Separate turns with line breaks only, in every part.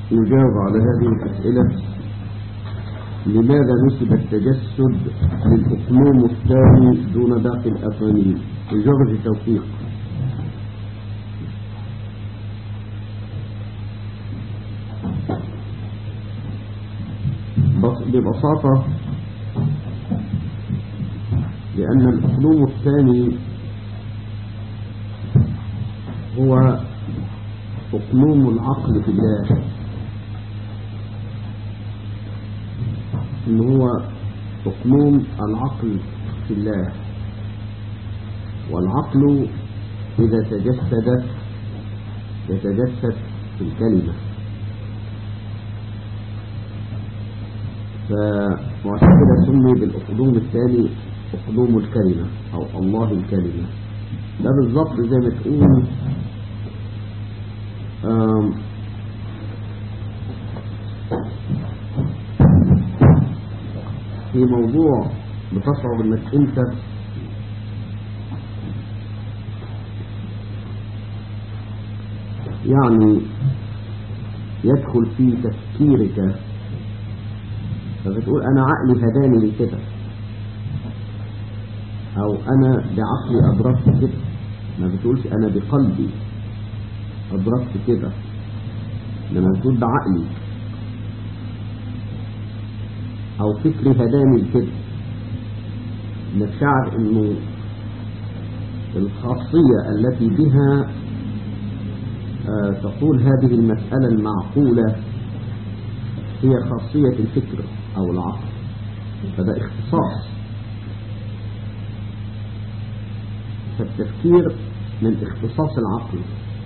نجاوب على هذه الأسئلة لماذا نسب التجسد للأقلوم الثاني دون باقي الأقانيم لجورج توفيق ببساطة لأن الأقلوم الثاني هو أقلوم العقل في الله إن هو أقلوم العقل في الله والعقل إذا تجسد يتجسد في الكلمة فعشان كده سمي بالأقلوم الثاني أقلوم الكلمة أو الله الكلمة ده بالظبط زي ما تقول في موضوع بتشعر انك انت يعني يدخل في تفكيرك فبتقول انا عقلي هداني لكده او انا بعقلي ادركت كده ما بتقولش انا بقلبي ادركت كده لما بتقول بعقلي او فكري هداني لكده انك شعر انه الخاصية التي بها آه تقول هذه المسألة المعقولة هي خاصية الفكر او العقل فده اختصاص فالتفكير من اختصاص العقل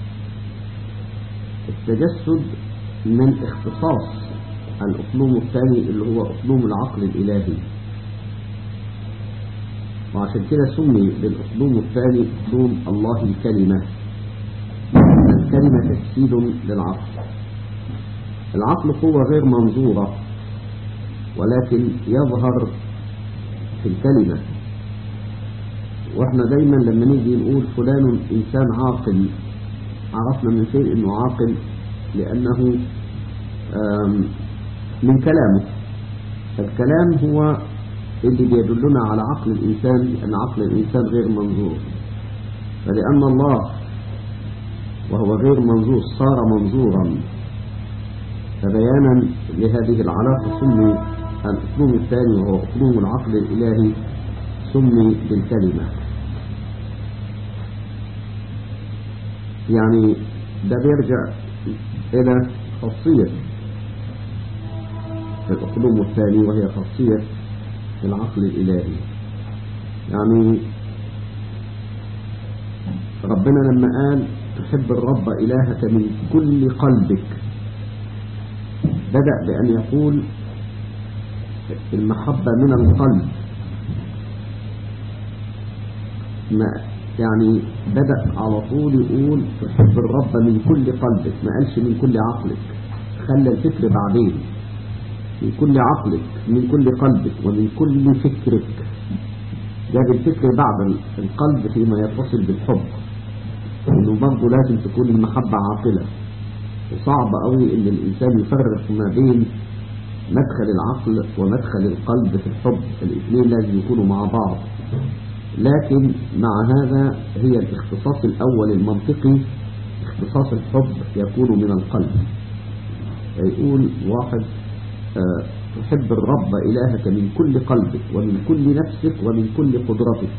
التجسد من اختصاص الأقلوم الثاني اللي هو أقلوم العقل الإلهي وعشان كده سمي بالأقلوم الثاني أقلوم الله الكلمة الكلمة تجسيد للعقل العقل قوة غير منظورة ولكن يظهر في الكلمة واحنا دايما لما نيجي نقول فلان إنسان عاقل عرفنا من فين انه عاقل لأنه من كلامه الكلام هو اللي بيدلنا على عقل الإنسان أن عقل الإنسان غير منظور فلأن الله وهو غير منظور صار منظورا فبيانا لهذه العلاقة سمي الأسلوب الثاني وهو أسلوب العقل الإلهي سمي بالكلمة يعني ده بيرجع إلى خاصية الأقلوم الثاني وهي خاصية العقل الإلهي يعني ربنا لما قال تحب الرب إلهك من كل قلبك بدأ بأن يقول المحبة من القلب ما يعني بدأ على طول يقول تحب الرب من كل قلبك ما قالش من كل عقلك خلى الفكر بعدين من كل عقلك من كل قلبك ومن كل فكرك جاب الفكر بعد القلب فيما يتصل بالحب انه برضه لازم تكون المحبة عاقلة وصعب قوي ان الانسان يفرق ما بين مدخل العقل ومدخل القلب في الحب الاثنين لازم يكونوا مع بعض لكن مع هذا هي الاختصاص الاول المنطقي اختصاص الحب يكون من القلب يقول واحد أه تحب الرب إلهك من كل قلبك ومن كل نفسك ومن كل قدرتك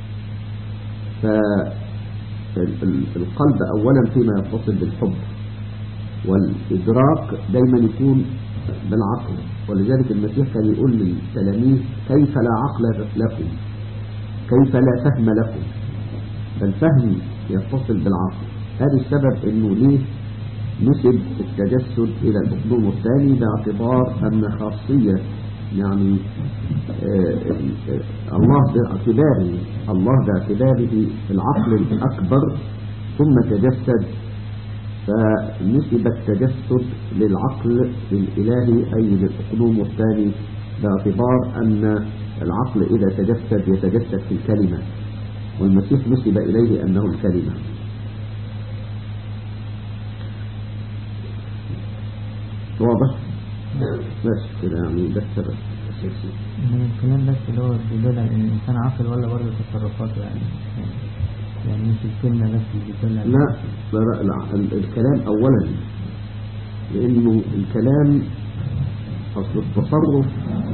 فالقلب أولا فيما يتصل بالحب والإدراك دايما يكون بالعقل ولذلك المسيح كان يقول للتلاميذ كيف لا عقل لكم كيف لا فهم لكم فالفهم يتصل بالعقل هذا السبب انه ليه نسب التجسد إلى الأقلوم الثاني باعتبار أن خاصية يعني آه الله باعتباره الله باعتباره العقل الأكبر ثم تجسد فنسب التجسد للعقل الإلهي أي للأقلوم الثاني باعتبار أن العقل إذا تجسد يتجسد في الكلمة والمسيح نسب إليه أنه الكلمة واضح بس كده يعني ده السبب الأساسي
من الكلام بس اللي هو بيدل على ان الانسان عاقل ولا برضه تصرفاته يعني يعني مش الكلمه بس اللي بتدل على
لا لا, لا ال- الكلام أولا لأنه الكلام أصل التصرف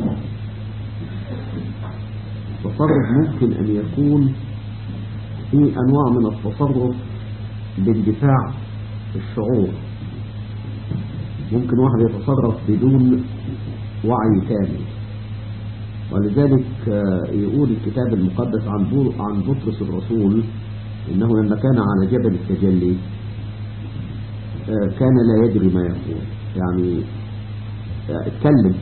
التصرف ممكن أن يكون في أنواع من التصرف باندفاع الشعور ممكن واحد يتصرف بدون وعي كامل ولذلك آه، يقول الكتاب المقدس عن بول- عن بطرس الرسول انه لما كان على جبل التجلي آه، كان لا يدري ما يقول يعني آه، اتكلم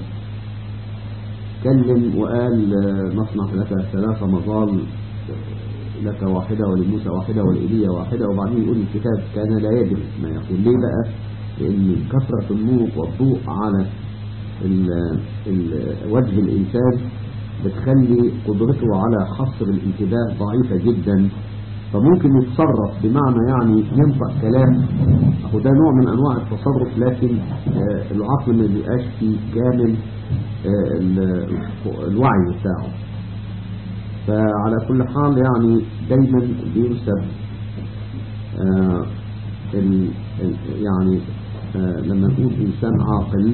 اتكلم وقال آه، نصنع لك ثلاثة مظال آه، لك واحدة ولموسى واحدة ولإيليا واحدة وبعدين يقول الكتاب كان لا يدري ما يقول ليه بقى لأن كثرة النور والضوء على ال- ال- وجه الإنسان بتخلي قدرته على حصر الانتباه ضعيفة جدا فممكن يتصرف بمعنى يعني ينطق كلام أهو ده نوع من أنواع التصرف لكن آه، العقل ما بيبقاش فيه كامل آه، ال- الوعي بتاعه فعلى كل حال يعني دايما بينسب آه، ال- ال- يعني آه، لما نقول إنسان عاقل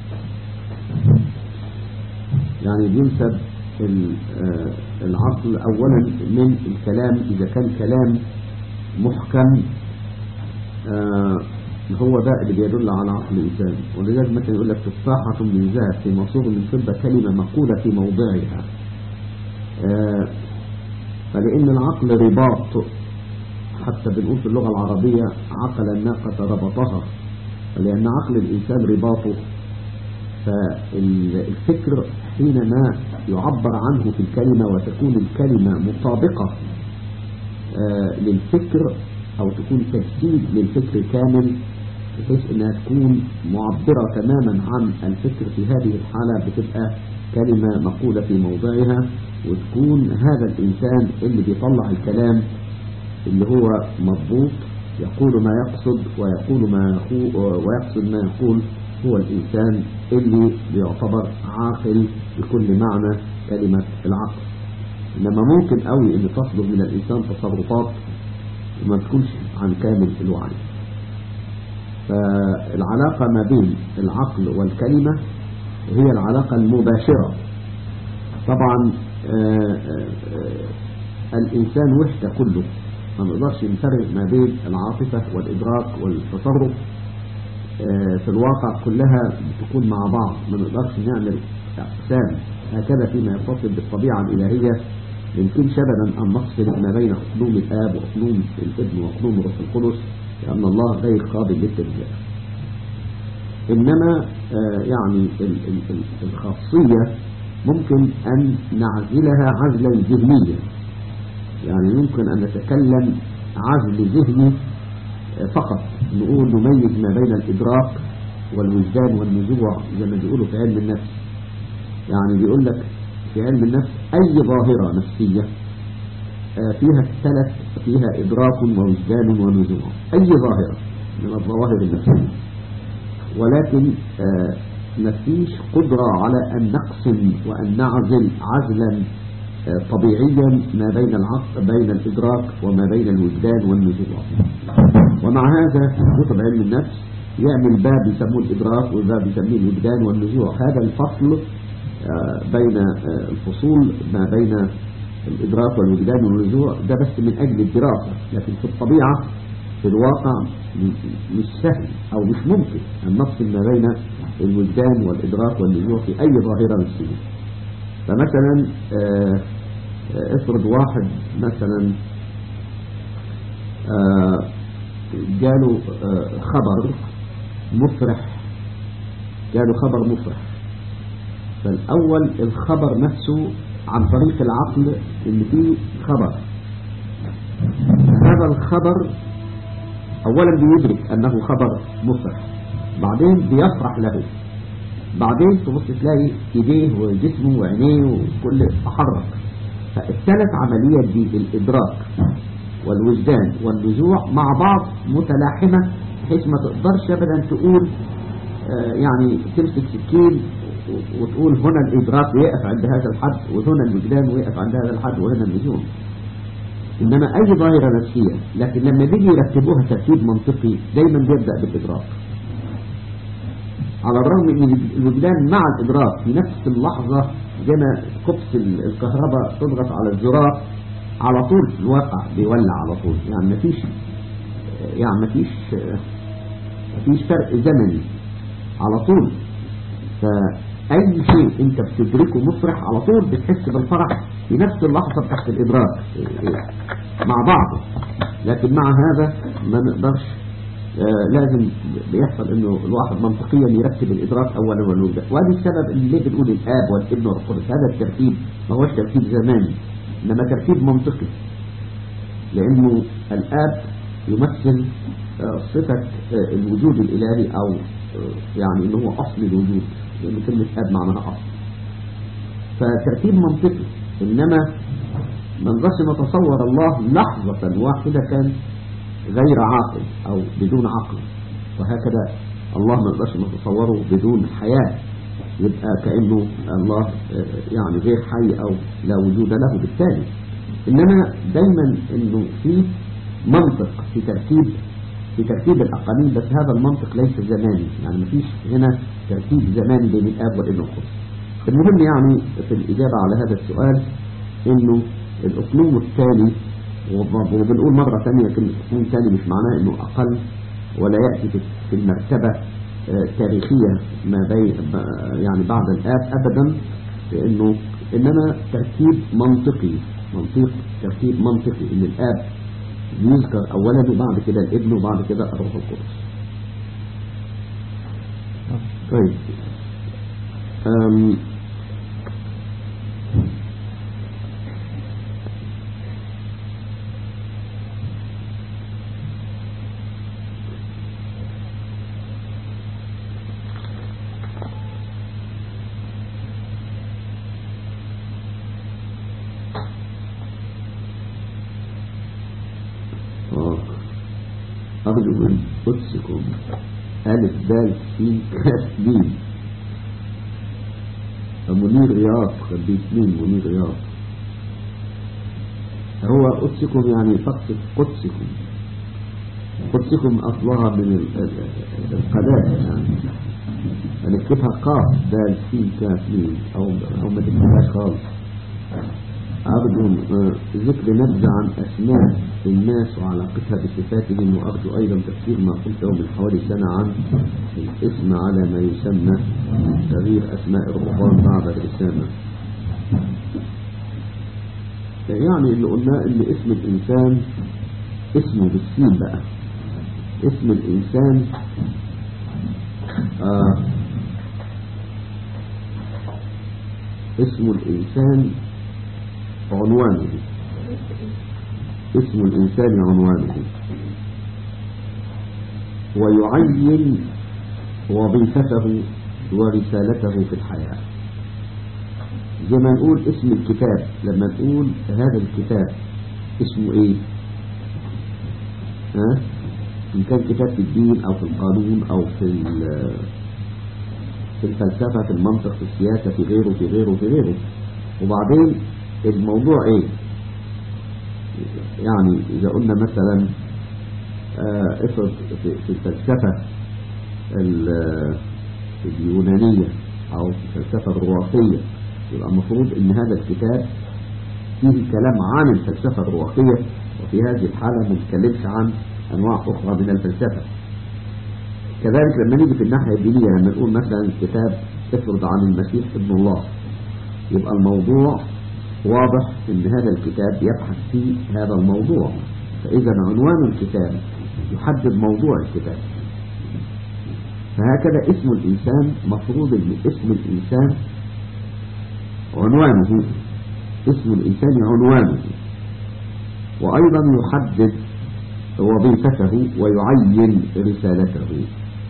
يعني بينسب ال- آه، العقل أولا من الكلام إذا كان كلام محكم آه، هو ده اللي بيدل على عقل الإنسان ولذلك مثلا يقول لك تفاحة من ذهب في مصور من فضة كلمة مقولة في موضعها آه، فلأن العقل رباط حتى بنقول في اللغة العربية عقل الناقة ربطها لأن عقل الإنسان رباطه فالفكر حينما يعبر عنه في الكلمة وتكون الكلمة مطابقة آه، للفكر أو تكون تجسيد للفكر كامل بحيث أنها تكون معبرة تماما عن الفكر في هذه الحالة بتبقى كلمة مقولة في موضعها وتكون هذا الإنسان اللي بيطلع الكلام اللي هو مضبوط يقول ما يقصد ويقول ما يقول ويقصد ما يقول هو الإنسان اللي بيعتبر عاقل بكل معنى كلمة العقل إنما ممكن قوي أن تصدر من الإنسان تصرفات وما تكونش عن كامل الوعي فالعلاقة ما بين العقل والكلمة هي العلاقة المباشرة طبعا آه، آه، آه، الإنسان وحدة كله ما نقدرش نفرق ما بين العاطفة والإدراك والتصرف آه، في الواقع كلها بتكون مع بعض ما نقدرش نعمل اقسام هكذا فيما يتصل بالطبيعة الإلهية يمكن شبدا أن نفصل ما بين أقلوم الآب وأقلوم الابن وأقلوم الروح القدس لأن الله غير قابل للتجزئة إنما آه، يعني ال- ال- ال- الخاصية ممكن أن نعزلها عزلا ذهنيا يعني يمكن أن نتكلم عزل ذهني آه، فقط نقول نميز ما بين الإدراك والوجدان والنزوع زي ما بيقولوا في علم النفس يعني بيقول لك في علم النفس أي ظاهرة نفسية آه، فيها ثلاث فيها إدراك ووجدان ونزوع أي ظاهرة من الظواهر النفسية ولكن آه، مفيش قدرة على أن نقسم وأن نعزل عزلا آه، طبيعيا ما بين العقل بين الإدراك وما بين الوجدان والنزوع ومع هذا كتب علم النفس يعمل باب يسموه الإدراك وباب يسميه الوجدان والنزوع هذا الفصل آه، بين آه، الفصول ما بين الإدراك والوجدان والنزوع ده بس من أجل الدراسة لكن في الطبيعة في الواقع م- مش سهل أو مش ممكن أن نفصل ما بين الوجدان والإدراك والنزوع في أي ظاهرة نفسية فمثلا آه، آه، افرض واحد مثلا آه، جاله آه، خبر مفرح جاله خبر مفرح فالأول الخبر نفسه عن طريق العقل اللي فيه خبر هذا الخبر أولا بيدرك أنه خبر مفرح بعدين بيفرح له بعدين تبص تلاقي ايديه وجسمه وعينيه وكل تحرك فالثلاث عمليات دي الإدراك والوجدان والنزوع مع بعض متلاحمة بحيث ما تقدرش أبدا تقول آه، يعني تمسك سكين و- وتقول هنا الإدراك ويقف عند هذا الحد وهنا الوجدان ويقف عند هذا الحد وهنا النجوم إنما أي ظاهرة نفسية لكن لما بيجي يرتبوها ترتيب منطقي دايما بيبدأ بالإدراك على الرغم ان الوجدان مع الادراك في نفس اللحظة زي ما كبس ال- الكهرباء تضغط على الزرار على طول في الواقع بيولع على طول يعني مفيش يعني مفيش مفيش فرق زمني على طول فأي شيء انت بتدركه مفرح على طول بتحس بالفرح في نفس اللحظة تحت الإدراك مع بعضه لكن مع هذا ما نقدرش آه، لازم بيحصل انه الواحد منطقيا يرتب الادراك اولا والوجدان وهذا السبب اللي ليه بنقول الاب والابن والقدس هذا الترتيب ما هوش ترتيب زماني انما ترتيب منطقي لانه الاب يمثل آه، صفة آه، الوجود الالهي او آه، يعني انه هو اصل الوجود لان كلمة اب معناها اصل فترتيب منطقي انما ما نقدرش نتصور الله لحظة واحدة كان غير عاقل أو بدون عقل وهكذا الله ما نقدرش نتصوره بدون حياة يبقى كأنه الله آه، يعني غير حي أو لا وجود له بالتالي إنما دايما إنه في منطق في ترتيب في ترتيب الأقانيم بس هذا المنطق ليس زماني يعني مفيش هنا ترتيب زماني بين الآب والابن والقدس المهم يعني في الإجابة على هذا السؤال إنه الأقلوم الثاني وب- وبنقول مرة ثانية كلمة أقلوم ثاني مش معناه إنه أقل ولا يأتي في- في المرتبة آه، تاريخية ما بين ب- يعني بعد الآب أبدا لأنه إنما ترتيب منطقي منطق ترتيب منطقي إن الآب يذكر أولا وبعد كده الابن وبعد كده الروح القدس طيب أم آه. أرجو من قدسكم ألف دال سين كاف ميم منير رياض خليت مين منير رياض هو قدسكم يعني تقصد قدسكم قدسكم أصلها من ال- ال- ال- القداس يعني هنكتبها قاف دال سين كاف ميم أو أو ما تكتبهاش خالص أرجو آه، ذكر نبذة عن أسماء الناس وعلاقتها بصفاتهم وأرجو أيضا تفسير ما قلته من حوالي سنة عن الاسم على ما يسمى تغيير أسماء الرهبان بعد الرسامة يعني اللي قلناه إن اسم الإنسان اسمه بالسين بقى اسم الإنسان آه اسم الإنسان عنوانه اسم الإنسان عنوانه ويعين وظيفته ورسالته في الحياة زي ما نقول اسم الكتاب لما نقول هذا الكتاب اسمه ايه ها إن كان كتاب في الدين أو في القانون أو في ال- في الفلسفة في المنطق في السياسة في غيره في غيره في غيره وبعدين الموضوع ايه يعني إذا قلنا مثلا آه، افرض في في الفلسفة ال- اليونانية أو في الفلسفة الرواقية يبقى المفروض إن هذا الكتاب فيه كلام عن الفلسفة الرواقية وفي هذه الحالة ما نتكلمش عن أنواع أخرى من الفلسفة كذلك لما نيجي في الناحية الدينية لما نقول مثلا كتاب افرض عن المسيح ابن الله يبقى الموضوع واضح ان هذا الكتاب يبحث في هذا الموضوع فاذا عنوان الكتاب يحدد موضوع الكتاب فهكذا اسم الانسان مفروض ان اسم الانسان عنوانه اسم الانسان عنوانه وايضا يحدد وظيفته ويعين رسالته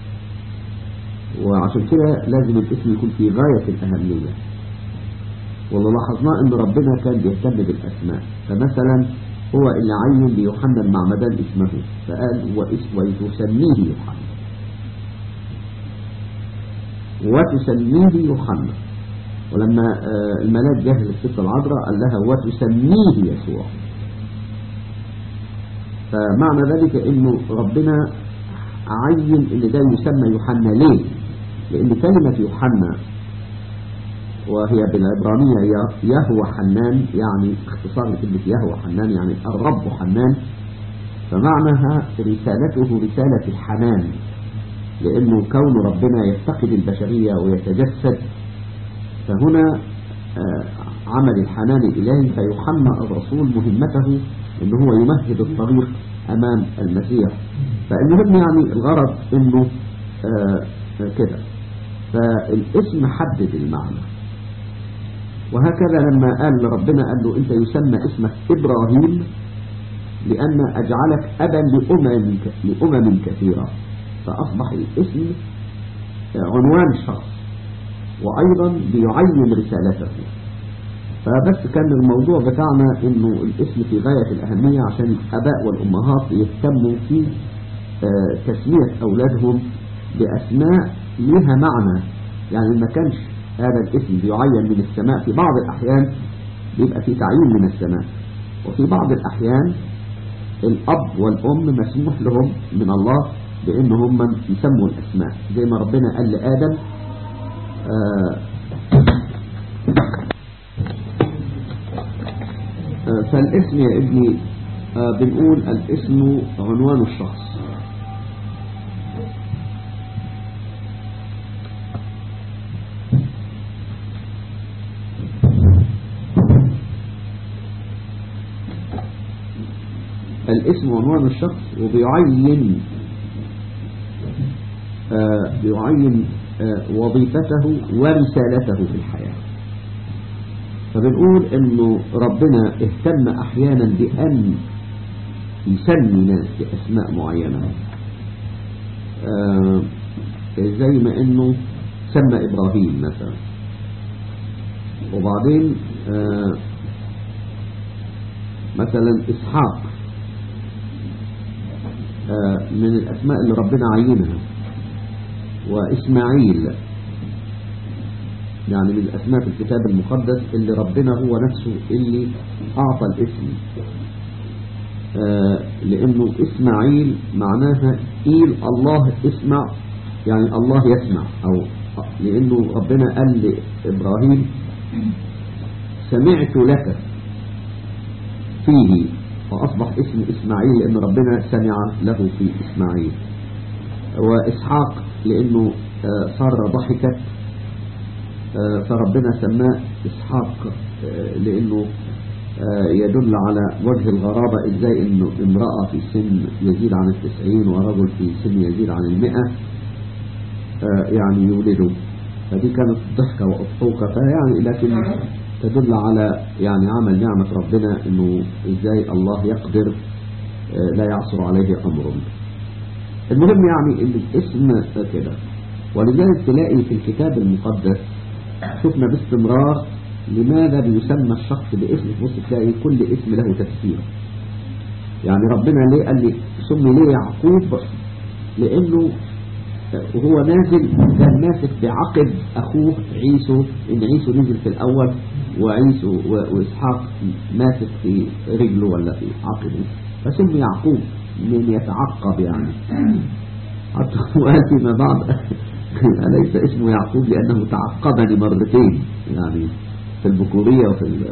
وعشان كده لازم الاسم يكون في غاية الأهمية واللي لاحظناه ان ربنا كان بيهتم بالاسماء فمثلا هو اللي عين ليوحنا المعمدان اسمه فقال واسم وتسميه يوحنا وتسميه يوحنا ولما آه، الملاك جه للست العذراء قال لها وتسميه يسوع فمعنى ذلك انه ربنا عين ان ده يسمى يوحنا ليه لان كلمة يوحنا وهي بالعبرانية يه- يهوى حنان يعني اختصار لكلمة يهوى حنان يعني الرب حنان فمعناها رسالته رسالة الحنان لأنه كون ربنا يفتقد البشرية ويتجسد فهنا آه، عمل الحنان الإلهي فيوحنا الرسول مهمته أنه هو يمهد الطريق أمام المسيح فالمهم يعني الغرض أنه آه، آه، كده فالاسم حدد المعنى وهكذا لما قال ربنا قال له أنت يسمى اسمك إبراهيم لأن أجعلك أبا لأمم لأمم كثيرة فأصبح الاسم عنوان الشخص وأيضا بيعين رسالته فبس كان الموضوع بتاعنا انه الاسم في غاية الأهمية عشان الآباء والأمهات يهتموا في آه، تسمية أولادهم بأسماء لها معنى يعني ما كانش هذا الاسم بيعين من السماء في بعض الأحيان بيبقى في تعيين من السماء وفي بعض الأحيان الأب والأم مسموح لهم من الله بأن هم يسموا الأسماء زي ما ربنا قال لآدم آه، آه، فالاسم يا ابني آه، بنقول الاسم عنوان الشخص الاسم عنوان الشخص وبيعين آه، بيعين آه، وظيفته ورسالته في الحياة فبنقول انه ربنا اهتم احيانا بان يسمي ناس باسماء معينة آه، زي ما انه سمى ابراهيم مثلا وبعدين آه، مثلا اسحاق آه، من الاسماء اللي ربنا عينها واسماعيل يعني من الأسماء في الكتاب المقدس اللي ربنا هو نفسه اللي أعطى الاسم آه لأنه إسماعيل معناها إيل الله اسمع يعني الله يسمع أو لأنه ربنا قال لإبراهيم سمعت لك فيه فأصبح اسم إسماعيل لأن ربنا سمع له في إسماعيل وإسحاق لأنه آه سارة ضحكت فربنا سماه إسحاق لأنه يدل على وجه الغرابة إزاي أنه امرأة في سن يزيد عن التسعين ورجل في سن يزيد عن المئة يعني يولدوا فدي كانت ضحكة وأضحوكة فيعني لكن تدل على يعني عمل نعمة ربنا أنه إزاي الله يقدر لا يعصر عليه أمر المهم يعني أن الاسم كده ولذلك تلاقي في الكتاب المقدس شفنا باستمرار لماذا بيسمى الشخص باسم بص تلاقي كل اسم له تفسير يعني ربنا ليه قال لي سمي ليه يعقوب لانه وهو نازل كان ماسك بعقب اخوه عيسو ان عيسو نزل في الاول وعيسو واسحاق ماسك في رجله ولا في عقبه فسمي يعقوب من يتعقب يعني حتى قال فيما بعد أليس اسمه يعقوب لأنه تعقبني مرتين يعني في البكورية وفي ال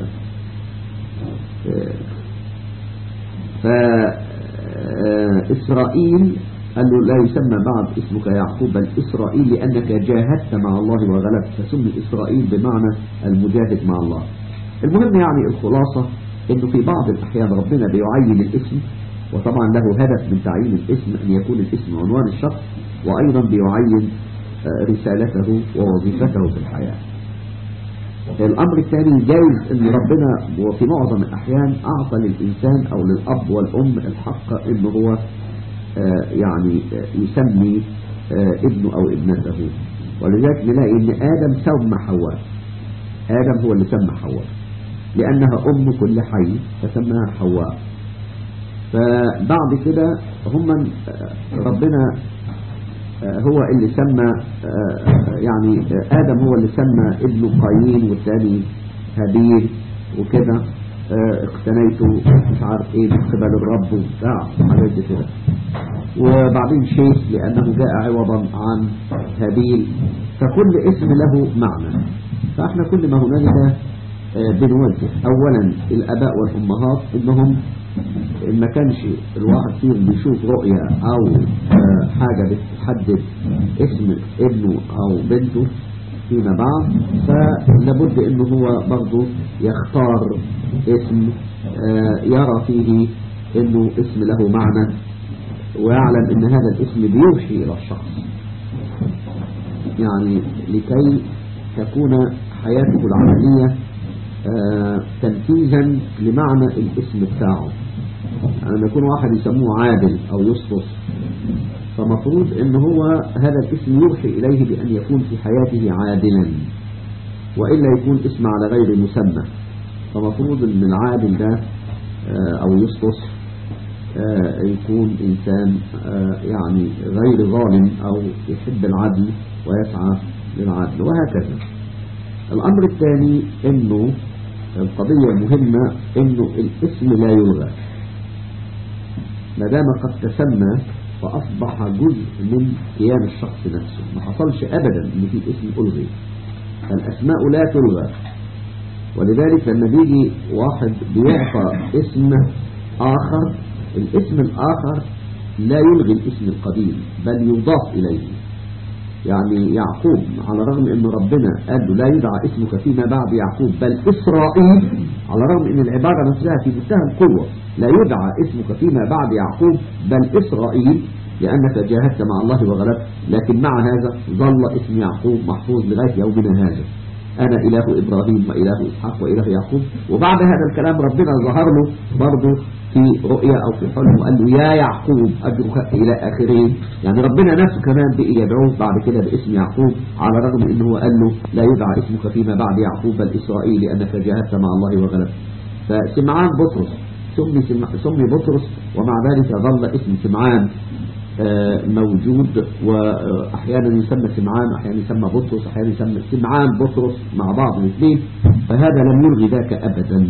فإسرائيل قال له لا يسمى بعد اسمك يعقوب بل إسرائيل لأنك جاهدت مع الله وغلبت فسمي إسرائيل بمعنى المجاهد مع الله المهم يعني الخلاصة انه في بعض الأحيان ربنا بيعين الاسم وطبعا له هدف من تعيين الاسم أن يكون الاسم عنوان الشخص وأيضا بيعين رسالته ووظيفته في الحياة الأمر الثاني جايز أن ربنا وفي معظم الأحيان أعطى للإنسان أو للأب والأم الحق أنه هو يعني يسمي ابنه أو ابنته ولذلك نلاقي أن آدم سمى حواء آدم هو اللي سمى حواء لأنها أم كل حي فسماها حواء فبعد كده هم ربنا آه، هو اللي سمى آه، يعني آه، آدم هو اللي سمى ابنه قايين والثاني هابيل وكده آه، اقتنيته مش عارف ايه من قبل الرب وبتاع حاجات زي كده وبعدين شيخ لأنه جاء عوضا عن هابيل فكل اسم له معنى فاحنا كل ما هنالك آه، بنوجه أولا الآباء والأمهات إنهم إن ما كانش الواحد فيهم بيشوف رؤية أو آه، حاجة بتحدد اسم ابنه أو بنته فيما بعد فلابد إنه هو برضه يختار اسم آه، يرى فيه إنه اسم له معنى ويعلم إن هذا الاسم بيوحي إلى الشخص يعني لكي تكون حياته العملية آه، تنفيذا لمعنى الاسم بتاعه يعني لما يكون واحد يسموه عادل أو يسقط فمفروض ان هو هذا الاسم يوحي إليه بأن يكون في حياته عادلا وإلا يكون اسم على غير مسمى فمفروض ان العادل ده آه، أو يسقط آه، يكون إنسان آه، يعني غير ظالم أو يحب العدل ويسعى للعدل وهكذا الأمر الثاني أنه القضية مهمة أنه الاسم لا يلغى ما دام قد تسمى فأصبح جزء من كيان الشخص نفسه ما حصلش أبدا أن في اسم ألغي فالأسماء لا تلغى ولذلك لما بيجي واحد بيعطى اسم آخر الاسم الآخر لا يلغي الاسم القديم بل يضاف إليه يعني يعقوب على الرغم أن ربنا قال له لا يدعى اسمك فيما بعد يعقوب بل إسرائيل على الرغم أن العبارة نفسها في منتهى القوة لا يدعى اسمك فيما بعد يعقوب بل إسرائيل لأنك جاهدت مع الله وغلبت لكن مع هذا ظل اسم يعقوب محفوظ لغاية يومنا هذا أنا إله إبراهيم وإله إسحاق وإله يعقوب وبعد هذا الكلام ربنا ظهر له برضه في رؤيا أو في حلم وقال له يا يعقوب أدعوك إلى آخرين يعني ربنا نفسه كمان بقي يدعوه بعد كده باسم يعقوب على الرغم أنه قال له لا يدعى اسمك فيما بعد يعقوب بل إسرائيل لأنك جاهدت مع الله وغلبت فسمعان بطرس سمي, سمع- سمي بطرس ومع ذلك ظل اسم سمعان آه، موجود وأحيانا يسمى سمعان أحيانا يسمى بطرس أحيانا يسمى سمعان بطرس مع بعض الاثنين فهذا لم يلغي ذاك أبدا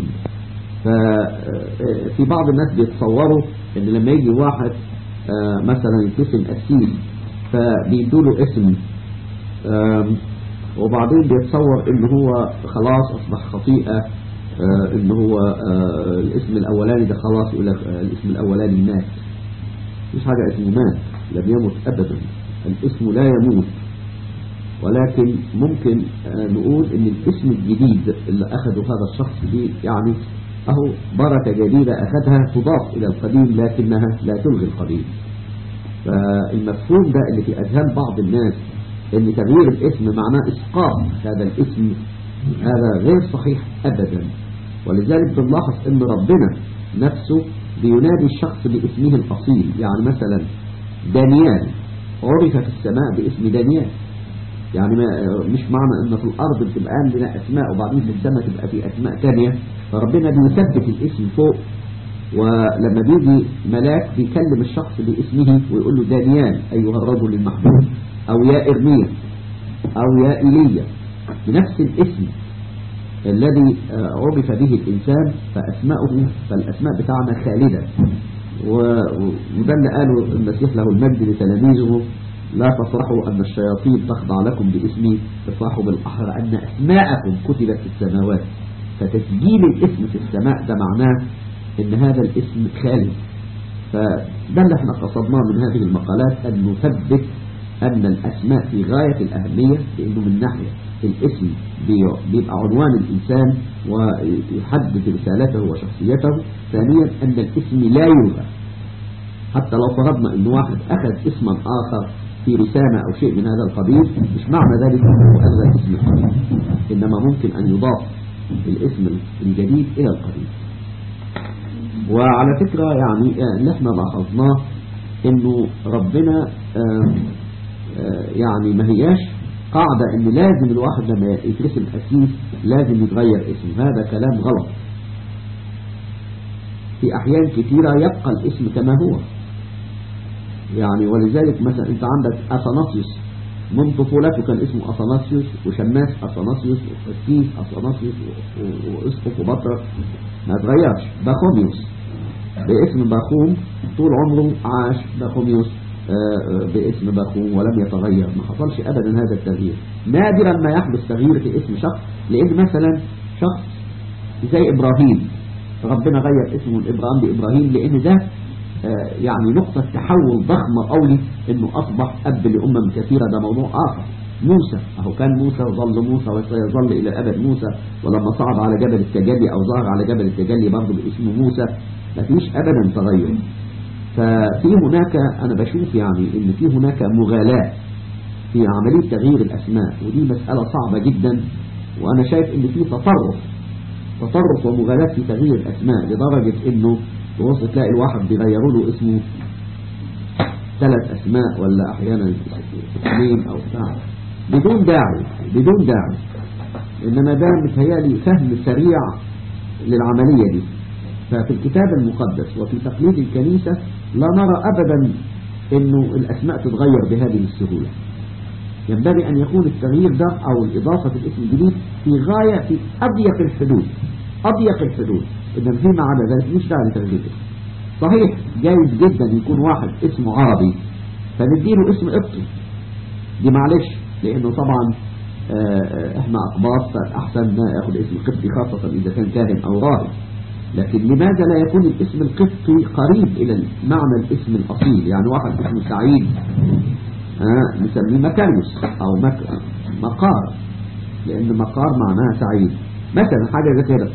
ففي بعض الناس بيتصوروا ان لما يجي واحد آه، مثلا يتسم أسيس فبيدوله اسم آم، وبعدين بيتصور ان هو خلاص اصبح خطيئة آه، ان هو آه، الاسم الاولاني ده خلاص يقول لك آه، الاسم الاولاني مات مش حاجة اسمه مات لم يمت ابدا الاسم لا يموت ولكن ممكن آه، نقول ان الاسم الجديد اللي اخذه هذا الشخص دي يعني اهو بركة جديدة اخذها تضاف الى القديم لكنها لا تلغي القديم فالمفهوم ده اللي في اذهان بعض الناس ان تغيير الاسم معناه اسقاط هذا الاسم هذا غير صحيح ابدا ولذلك بنلاحظ ان ربنا نفسه بينادي الشخص باسمه الاصيل يعني مثلا دانيال عرف في السماء باسم دانيال يعني ما مش معنى ان في الارض بتبقى عندنا اسماء وبعدين في السماء تبقى في اسماء تانية فربنا بيثبت الاسم فوق ولما بيجي ملاك بيكلم الشخص باسمه ويقول له دانيال ايها الرجل المحبوب او يا ارميا او يا ايليا بنفس الاسم الذي آه، عرف به الانسان فاسماؤه فالاسماء بتاعنا خالده و- وده اللي قاله المسيح له المجد لتلاميذه لا تفرحوا أن الشياطين تخضع لكم باسمي افرحوا بالأحرى أن أسماءكم كتبت في السماوات فتسجيل الاسم في السماء ده معناه أن هذا الاسم خالد فده اللي احنا قصدناه من هذه المقالات أن نثبت أن الأسماء في غاية الأهمية لأنه من ناحية الاسم بي- بيبقى عنوان الإنسان ويحدد رسالته وشخصيته ثانيا أن الاسم لا يلغى حتى لو فرضنا أن واحد أخذ اسما آخر في رسالة أو شيء من هذا القبيل مش معنى ذلك أنه ألغى الاسم القديم إنما ممكن أن يضاف الاسم الجديد إلى القديم وعلى فكرة يعني آه، اللي احنا لاحظناه انه ربنا آه، آه، يعني ما هياش قاعدة ان لازم الواحد لما يترسم اسيس لازم يتغير اسمه هذا كلام غلط في احيان كثيرة يبقى الاسم كما هو يعني ولذلك مثلا انت عندك اثناسيوس من طفولته كان اسمه اثناسيوس وشماس اثناسيوس وقسيس اثناسيوس و- و- واسقف وبطرك ما اتغيرش باخوميوس باسم باخوم طول عمره عاش باخوميوس آه، آه، باسم باخوم ولم يتغير ما حصلش ابدا هذا التغيير نادرا ما يحدث تغيير في اسم شخص لان مثلا شخص زي ابراهيم ربنا غير اسمه من ابراهيم لابراهيم لان ده آه، يعني نقطة تحول ضخمة قوي انه اصبح اب لامم كثيرة ده موضوع اخر موسى اهو كان موسى ظل موسى وسيظل الى الابد موسى ولما صعد على جبل التجلي او ظهر على جبل التجلي برضه باسم موسى مفيش ابدا تغير ففي هناك انا بشوف يعني ان في هناك مغالاة في عملية تغيير الاسماء ودي مسألة صعبة جدا وانا شايف ان في تطرف تطرف ومغالاة في تغيير الاسماء لدرجة انه تبص تلاقي الواحد بيغيروا له اسمه ثلاث اسماء ولا احيانا اثنين او بتاع بدون داعي بدون داعي انما ده متهيألي فهم سريع للعملية دي ففي الكتاب المقدس وفي تقليد الكنيسة لا نرى ابدا انه الاسماء تتغير بهذه السهولة ينبغي ان يكون التغيير ده او الاضافة في الاسم الجديد في غاية في اضيق الحدود اضيق الحدود إذا فيما عدا ذلك مش داعي لتغيير الاسم صحيح جايز جدا يكون واحد اسمه عربي فنديله اسم قبطي دي معلش لانه طبعا آه، آه، احنا اقباط فاحسن ما ياخد اسم قبطي خاصة اذا كان كاهن او راهب لكن لماذا لا يكون الاسم القبطي قريب الى معنى الاسم الاصيل يعني واحد اسمه سعيد آه، نسميه مكاريوس او مك... مقار لان مقار معناها سعيد مثلا حاجة زي كده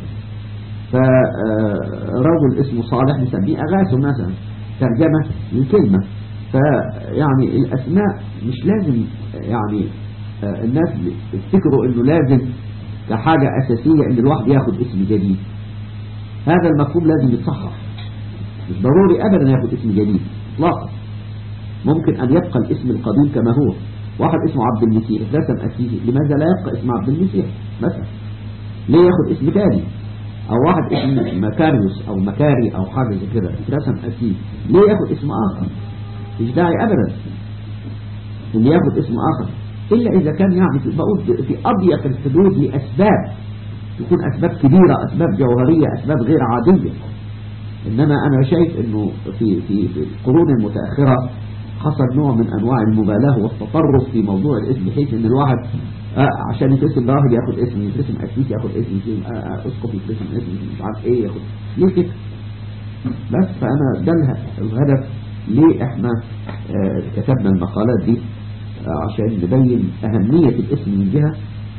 فرجل اسمه صالح نسميه أغاثه مثلا ترجمة للكلمة فيعني الأسماء مش لازم يعني آه، الناس يفتكروا انه لازم كحاجة أساسية ان الواحد ياخد اسم جديد هذا المفهوم لازم يتصحح مش ضروري أبدا ياخد اسم جديد اطلاقا ممكن أن يبقى الاسم القديم كما هو واحد اسمه عبد المسيح رسم أسيسي لماذا لا يبقى اسم عبد المسيح مثلا ليه ياخد اسم تاني او واحد اسم مكاريوس او مكاري او حاجة زي كده رسم اسيس ليه ياخد اسم اخر مش داعي ابدا ان ياخد اسم اخر الا اذا كان يعني في بقول في اضيق الحدود لاسباب تكون اسباب كبيرة اسباب جوهرية اسباب غير عادية انما انا شايف انه في في في القرون المتاخره حصل نوع من انواع المبالغه والتطرف في موضوع الاسم بحيث ان الواحد آه عشان يترسم راهب ياخد اسم يترسم اسيس ياخد اسم يترسم آه آه اسقف يترسم اسم مش عارف ايه ياخد ليه كده بس فانا ده اله- الهدف ليه احنا آه كتبنا المقالات دي آه عشان نبين اهميه الاسم من جهه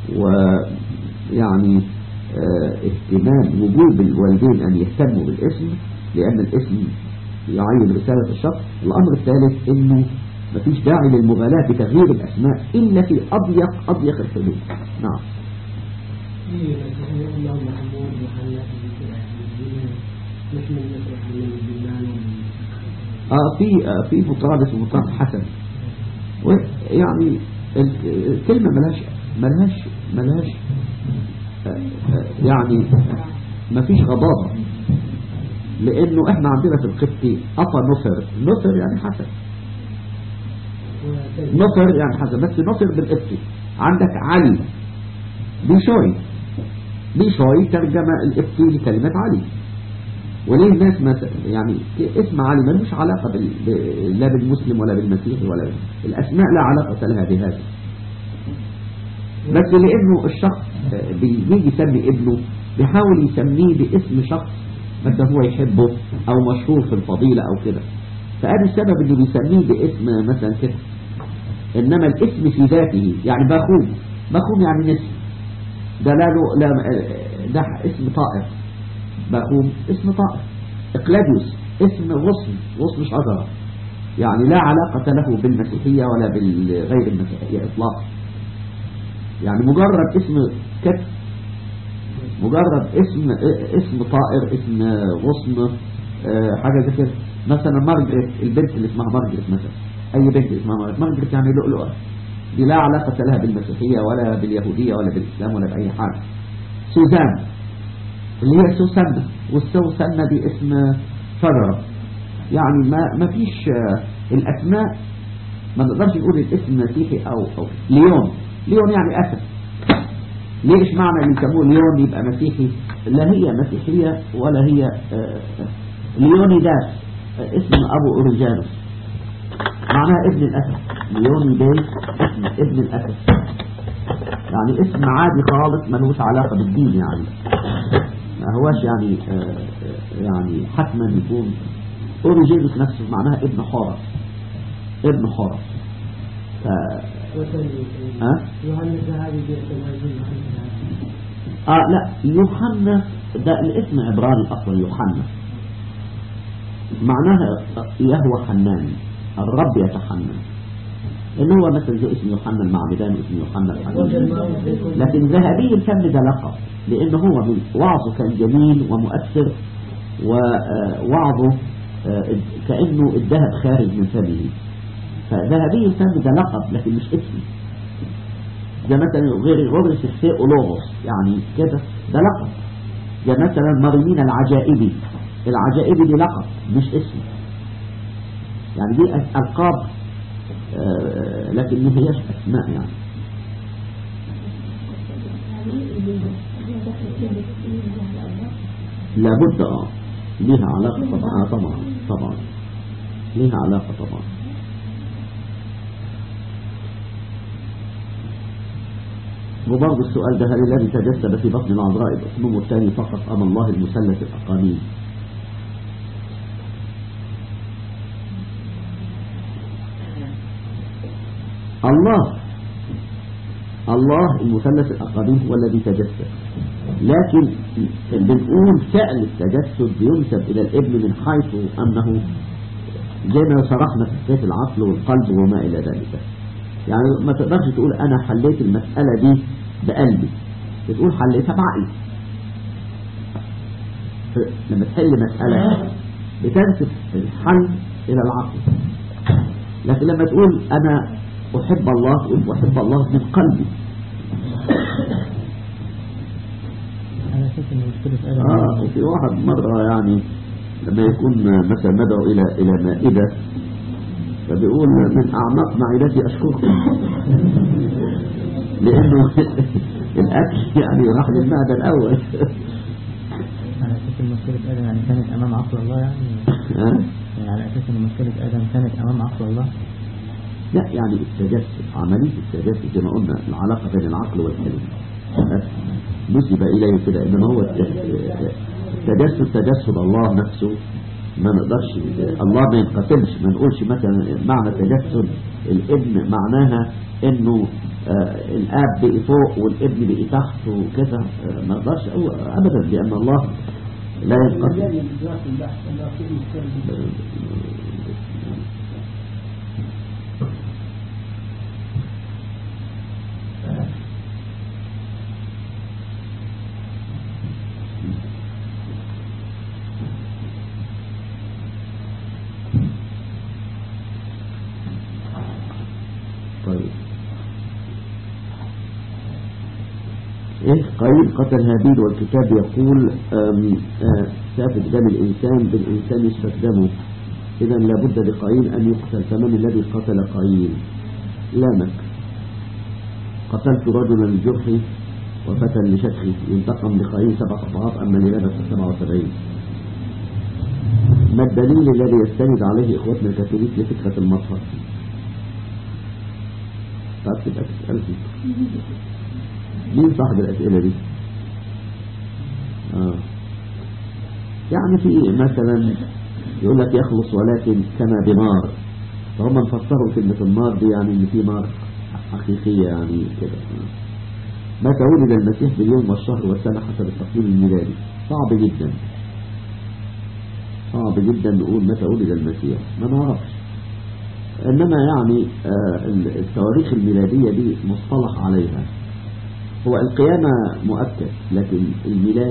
ويعني آه، اهتمام وجوب الوالدين أن يهتموا بالاسم لأن الاسم يعين رسالة الشخص الأمر الثالث أنه مفيش داعي للمغالاة بتغيير الأسماء إلا في أضيق أضيق الحدود نعم
في مسيحية الله محمود محمد مش من مصر من اليونان
آه في آه في مطران اسمه مطران حسن ويعني ال- الكلمة ملهاش ملهاش ملهاش آه، آه، يعني مفيش غضاضة لأنه احنا عندنا في القبطي أطا نصر نصر يعني حسن نصر يعني حسن بس نصر بالقبطي عندك علي بيشوي بيشوي ترجمة القبطي لكلمة علي وليه الناس مثلا يعني اسم علي ملوش علاقة بال... ب- لا بالمسلم ولا بالمسيحي ولا الأسماء لا علاقة لها بهذا بس لأنه الشخص آه، بيجي يسمي ابنه بيحاول يسميه باسم شخص مثلا هو يحبه أو مشهور في الفضيلة أو كده فهذا السبب اللي بيسميه باسم مثلا كده إنما الاسم في ذاته يعني باخوم باخوم يعني نسم ده لا له لا آه، ده اسم طائر باخوم اسم طائر اقلاديوس اسم غصن غصن شجرة يعني لا علاقة له بالمسيحية ولا بالغير المسيحية إطلاقا يعني مجرد اسم كتف مجرد اسم اسم طائر اسم غصن آه، حاجة زي كده مثلا مارجريت البنت اللي اسمها مارجريت مثلا أي بنت اسمها مارجريت مارجريت يعني لؤلؤة دي لا علاقة لها بالمسيحية ولا باليهودية ولا بالإسلام ولا بأي حاجة سوزان اللي هي سوسنة والسوسنة دي اسم شجرة يعني ما ما فيش آه، الأسماء ما نقدرش نقول الاسم مسيحي أو, أو ليون ليون يعني أسد ليش معنى اللي يسموه ليون يبقى مسيحي لا هي مسيحية ولا هي آه، ليونيداس آه، اسم أبو أوريجانوس معناها ابن الأسد ليونيداس اسم ابن الأسد يعني اسم عادي خالص ملوش علاقة بالدين يعني ما هواش يعني آه، آه، يعني حتما يكون أوريجينوس نفسه معناها ابن حورس ابن حورس ف...
وثاني
ها؟
يوحنا الذهبي بيعتبر يوحنا الذهبي
اه لا يوحنا ده الاسم عبراني اصلا يوحنا معناها يهوى حنان الرب يتحنن ان هو مثل زي اسم يوحنا المعمدان واسم يوحنا الحنين لكن ذهبي الفم ده لقب لان هو من وعظه كان جميل ومؤثر ووعظه كأنه الذهب خارج من فمه فذهبي الفم ده لقب لكن مش اسم ده مثلا غير غرس الثيولوغوس يعني كده ده لقب ده مثلا مريمين العجائبي العجائبي دي لقب مش اسم يعني دي ألقاب آه، لكن ما هيش أسماء يعني لابد اه ليها علاقة طبعا آه طبعا طبعا ليها علاقة طبعا وبرضه السؤال ده هل الذي تجسد في بطن العذراء الأصنوم الثاني فقط أم الله المثلث الأقانيم الله الله المثلث الأقانيم هو الذي تجسد لكن بنقول فعل التجسد بينسب إلى الابن من حيث أنه زي ما شرحنا في حكاية العقل والقلب وما إلى ذلك يعني ما تقدرش تقول أنا حليت المسألة دي بقلبي بتقول حليتها بعقلي ف- لما تحل مسألة بتنسب الحل إلى العقل لكن لما تقول أنا أحب الله تقول أحب الله من قلبي
على أساس إن مشكلة آدم
آه وفي واحد مرة يعني لما يكون مثلا ندعو إلى إلى مائدة فبيقول من أعماق معدتي أشكركم لأنه الأكل يعني راح للمعدة الأول
على أساس إن مشكلة آدم يعني كانت أمام عقل الله يعني
ها؟
يعني على أساس إن مشكلة آدم كانت أمام عقل الله
لا يعني التجسد عملية التجسد زي ما قلنا العلاقة بين العقل والكلمة بس نسب إليه كده إنما هو الت- التجسد تجسد الله نفسه ما نقدرش الله ما ينقسمش ما نقولش مثلا معنى تجسد الابن معناها انه آه الاب بقي فوق والابن بقي تحت وكذا آه ما نقدرش أو- ابدا لان الله لا ينقسم
يعني دلوقتي البحث أنا في مشكلة
طيب ايه قايل قتل هابيل والكتاب يقول آم، آه، سافك دم الانسان بالانسان يسفك دمه اذا لابد لقايل ان يقتل فمن الذي قتل قايل لامك قتلت رجلا لجرحي وفتى لشكه ينتقم لقايل سبع اضعاف اما للابس سبعة وسبعين ما الدليل الذي يستند عليه اخوتنا الكاثوليك لفكرة المطهر طيب تبقى تسأل فيه مين صاحب الأسئلة دي آه. يعني في مثلا يقول لك يخلص ولكن كما بنار فهم فسروا كلمة النار دي يعني ان في نار حقيقية يعني كده آه. متى ولد المسيح باليوم والشهر والسنة حسب التقويم الميلادي صعب جدا صعب جدا نقول متى ولد المسيح ما نعرفش انما يعني آه، التواريخ الميلادية دي مصطلح عليها هو القيامة مؤكد لكن الميلاد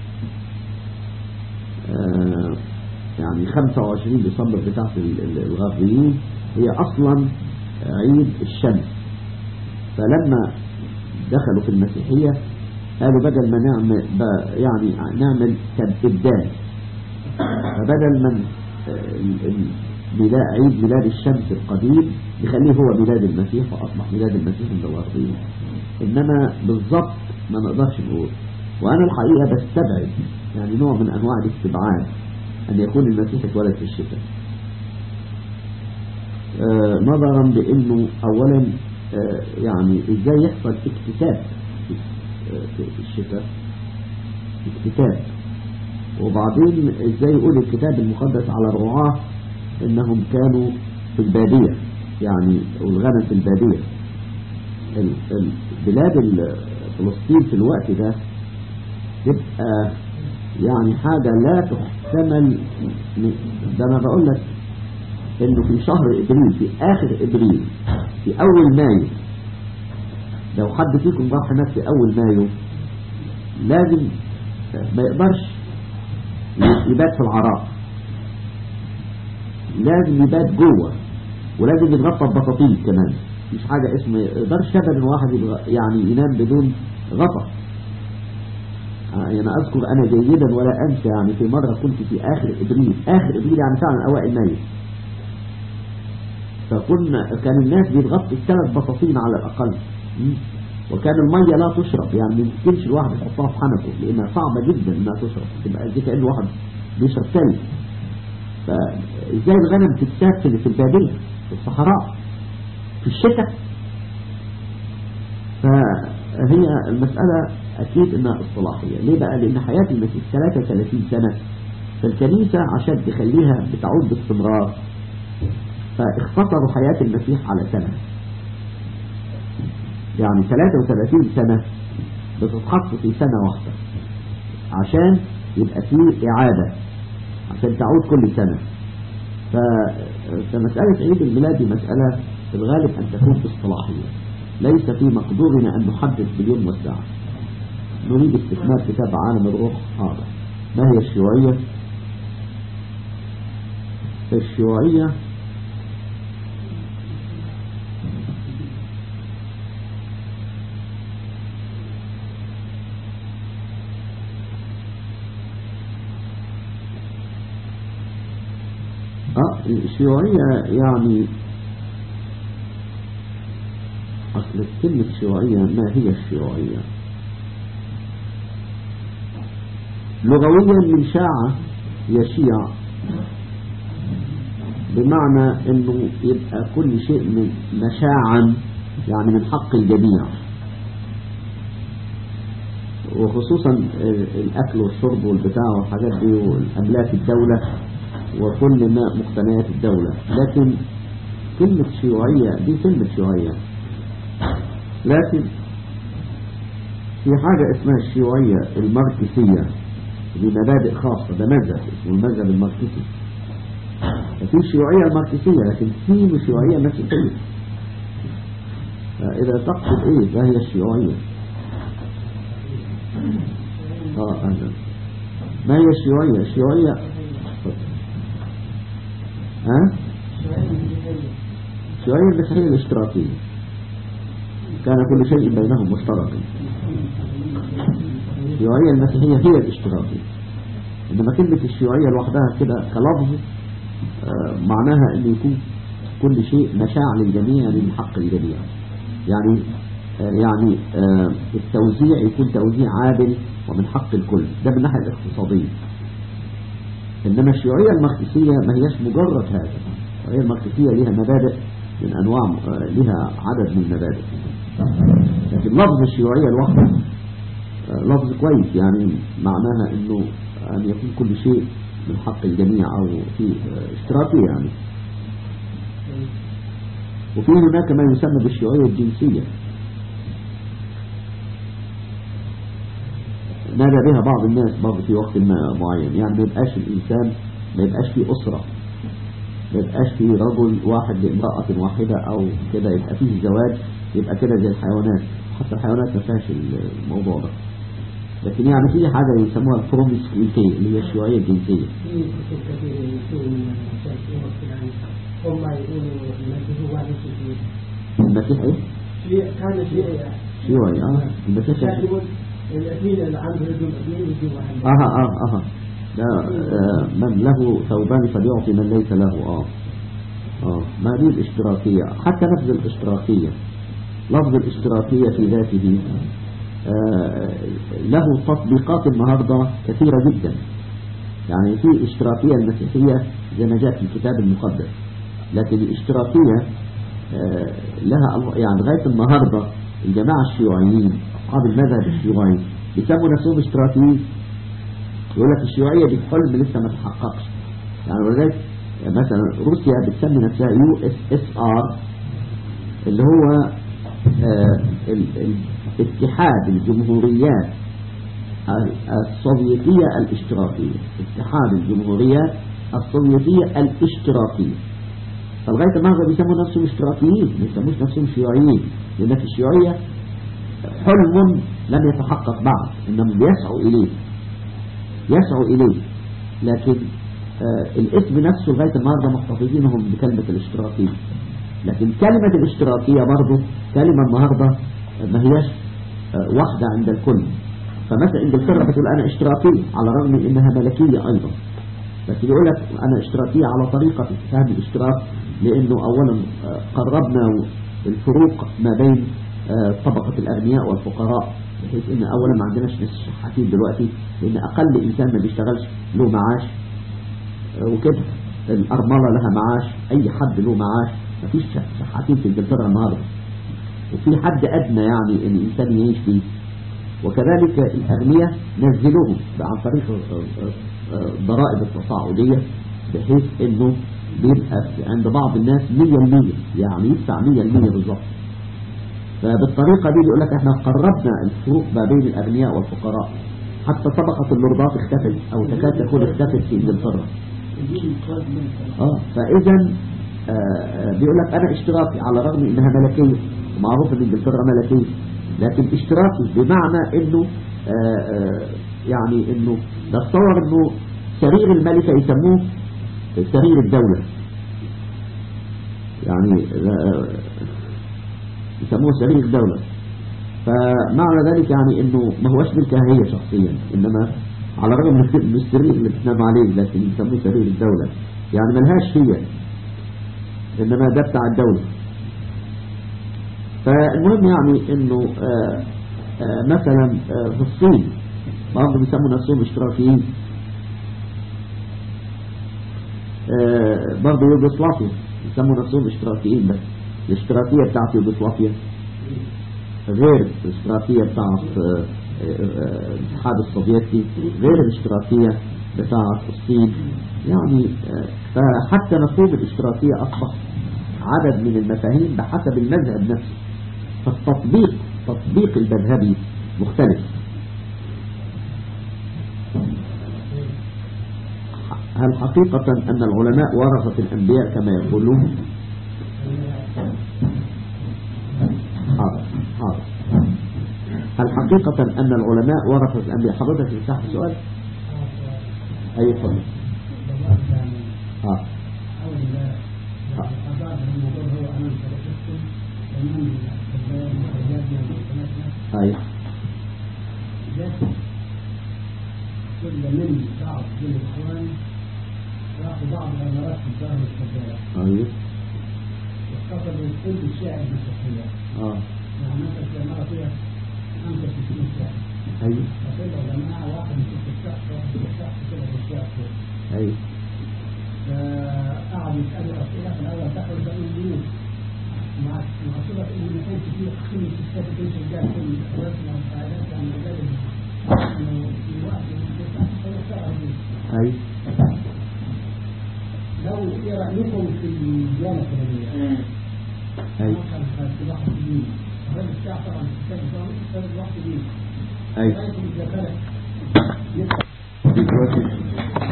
آه، يعني 25 ديسمبر بتاعت ال- ال- الغربيين هي أصلا عيد الشمس فلما دخلوا في المسيحية قالوا بدل ما نعمل ب- يعني نعمل كالإبدال فبدل من ال- ال- ميلاد عيد ميلاد الشمس القديم يخليه هو ميلاد المسيح وأصبح ميلاد المسيح عند الغربيين إنما بالضبط ما نقدرش نقول وأنا الحقيقة بستبعد يعني نوع من أنواع الاستبعاد أن يكون المسيح اتولد في الشتاء آه نظرا بأنه أولا آه يعني إزاي يحصل اكتتاب في, آه في الشتاء اكتتاب وبعدين إزاي يقول الكتاب المقدس على الرعاة إنهم كانوا في البادية يعني والغنم في البادية البلاد فلسطين في الوقت ده تبقى يعني حاجة لا تحتمل ده أنا بقول لك إنه في شهر إبريل في آخر إبريل في أول مايو لو حد فيكم راح هناك في أول مايو لازم ما يقدرش يبات في العراء لازم يبات جوه ولازم يتغطى ببطاطين كمان مش حاجة اسمه يقدرش ابدا واحد يعني ينام بدون غطا يعني أنا أذكر أنا جيدا ولا أنسى يعني في مرة كنت في آخر إبريل آخر إبريل يعني فعلا أوائل مايو فكنا كان الناس بيتغطوا الثلاث بطاطين على الأقل وكان المية لا تشرب يعني ما يمكنش الواحد يحطها في حنكه لأنها صعبة جدا إنها تشرب تبقى زي كأن واحد بيشرب تلج فإزاي الغنم تتساب في البادية في الصحراء في الشتاء فهي المسألة أكيد إنها اصطلاحية ليه بقى لأن حياة المسيح 33 سنة فالكنيسة عشان تخليها بتعود باستمرار فاختصروا حياة المسيح على سنة يعني 33 سنة بتتحط في سنة واحدة عشان يبقى فيه إعادة عشان تعود كل سنة فمسألة عيد الميلاد دي مسألة في الغالب أن تكون اصطلاحية ليس في مقدورنا أن نحدد باليوم والساعة نريد استثمار كتاب عالم الروح هذا ما هي الشيوعية الشيوعية آه الشيوعية يعني أصل كلمة شيوعية ما هي الشيوعية لغويا من شاعة يشيع بمعنى انه يبقى كل شيء من مشاعا يعني من حق الجميع وخصوصا الاكل والشرب والبتاع والحاجات دي والاملاك الدولة وكل ما مقتنيات الدولة لكن كلمة شيوعية دي كلمة شيوعية لكن في حاجة اسمها الشيوعية الماركسية دي مبادئ خاصة ده مذهب اسمه المذهب الماركسي في الشيوعية الماركسية لكن في شيوعية مسيحية فإذا تقصد إيه فهي الشيوعية آه أهلا ما هي الشيوعية الشيوعية ها الشيوعية المسيحية الاشتراكية كان كل شيء بينهم مشتركا الشيوعية المسيحية هي الاشتراكية إنما كلمة الشيوعية لوحدها كده كلفظ آه معناها أن يكون كل شيء مشاع للجميع يعني من حق الجميع يعني آه يعني آه التوزيع يكون توزيع عادل ومن حق الكل ده من الناحية الاقتصادية إنما الشيوعية الماركسية ما هيش مجرد هذا الشيوعية الماركسية لها مبادئ من أنواع لها عدد من المبادئ لكن لفظ الشيوعية لوحده لفظ كويس يعني معناها انه ان يكون كل شيء من حق الجميع او في اشتراكية يعني وفي هناك ما يسمى بالشيوعية الجنسية نادى بها بعض الناس برضه في وقت ما معين يعني ما يبقاش الإنسان ما يبقاش في أسرة ما يبقاش في رجل واحد لامرأة واحدة أو كده يبقى فيه زواج يبقى كده زي الحيوانات حتى الحيوانات ما فيهاش الموضوع ده لكن يعني في حاجة يسموها البروميسكويتي اللي هي الشيوعية الجنسية
في كتب كثير يسوون يعني هم يقولوا المسيح هو المسيح
المسيح ايه؟
شيء كان شيء
شيوعي اه المسيح
كان يقول الاثنين اللي عنده رجل اثنين يجوا واحد
اه اه اه لا آه من له ثوبان فليعطي من ليس له اه اه ما دي الاشتراكية حتى لفظ الاشتراكية لفظ الاشتراكية في ذاته آه له تطبيقات النهاردة كثيرة جدا يعني في اشتراكية المسيحية زي ما جاء في الكتاب المقدس لكن الاشتراكية آه لها يعني لغاية النهاردة الجماعة الشيوعيين أصحاب المذهب الشيوعي بيسموا نفسهم اشتراكيين يقول لك الشيوعية دي حلم لسه ما تحققش يعني ولذلك مثلا روسيا بتسمي نفسها يو اس اس ار اللي هو آه اتحاد الجمهوريات السوفيتية الاشتراكية اتحاد الجمهوريات السوفيتية الاشتراكية فلغاية النهارده بيسموا نفسهم اشتراكيين ما يسموش نفسهم شيوعيين لأن في الشيوعية حلم لم يتحقق بعد إنهم بيسعوا إليه يسعوا إليه لكن آه الاسم نفسه لغاية النهارده محتفظينهم بكلمة الاشتراكية لكن كلمة الاشتراكية برضه كلمة النهارده ما هياش آه واحدة عند الكل فمثلا انجلترا بتقول انا اشتراكية على الرغم من انها ملكية ايضا بس بيقول لك انا اشتراكية على طريقة فهم الاشتراك لانه اولا آه قربنا الفروق ما بين طبقة الاغنياء والفقراء بحيث ان اولا ما عندناش ناس شحاتين دلوقتي لان اقل انسان ما بيشتغلش له معاش وكده الارملة لها معاش اي حد له معاش مفيش شحاتين في انجلترا النهارده وفي حد ادنى يعني ان الانسان يعيش فيه وكذلك الاغنياء نزلوهم عن طريق ضرائب التصاعدية بحيث انه بيبقى عند بعض الناس 100% يعني يدفع 100% بالظبط فبالطريقة دي بيقول لك احنا قربنا الفروق ما بين الاغنياء والفقراء حتى طبقة اللوردات اختفت او تكاد تكون اختفت في انجلترا اه فاذا بيقول لك انا اشتراكي على الرغم انها ملكية ومعروف ان انجلترا ملكية لكن اشتراكي بمعنى انه آآ آآ يعني انه نتصور انه سرير الملكة يسموه سرير الدولة يعني يسموه سرير الدولة فمعنى ذلك يعني انه ما هوش ملكها هي شخصيا انما على الرغم من السرير اللي بتنام عليه لكن يسموه سرير الدولة يعني ملهاش هي انما ده بتاع الدولة فالمهم يعني انه آآ آآ مثلا آآ في الصين برضه بيسموا نفسهم اشتراكيين برضه يوغوسلافيا بيسموا نفسهم اشتراكيين بس الاشتراكية بتاعت يوغوسلافيا غير الاشتراكية بتاعت الاتحاد السوفيتي غير الاشتراكية بتاعت الصين يعني فحتى مفهوم الاشتراكية أصبح عدد من المفاهيم بحسب المذهب نفسه فالتطبيق تطبيق المذهبي مختلف هل حقيقة أن العلماء ورثة الأنبياء كما يقولون حاضر حاضر هل حقيقة أن العلماء ورثة الأنبياء حضرتك تفتح السؤال أي فضل ها أي
كل من بعض من الإخوان راحوا بعض الأمارات في الظاهر الكبيرة
أيوه
واختصروا كل الشعر المسيحية
اه
يعني مثلا في أمارة فيها 65 شعر
أيوه
فكده يا جماعة واحد يشوف الشخص واحد يشوف الشخص كده في الشعر كده
أيوه
فقعدوا يسألوا أسئلة في الأول دخلوا بقوا الجنود مع مع صورة إن ما كانش فيه خمس ستات بنت رجال كل الأخوات مع السعادات عن مجال إنه في وقت هو شعر دي
أيوه
لو ايه رايكم في الديانه الفلانيه؟
أيوه
مثلا في واحد دين الراجل بتاع طبعا الكتاب بتاعه كتاب واحد دين
أيوه
رايكم اذا كانت
دلوقتي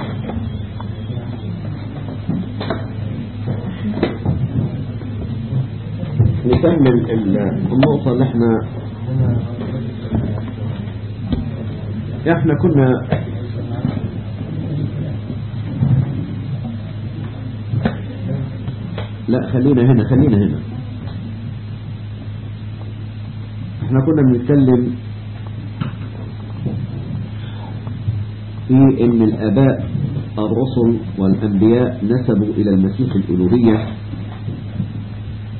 نكمل ال- النقطة اللي احنا احنا كنا لا خلينا هنا خلينا هنا احنا كنا بنتكلم في ان الاباء الرسل والانبياء نسبوا الى المسيح الالوهية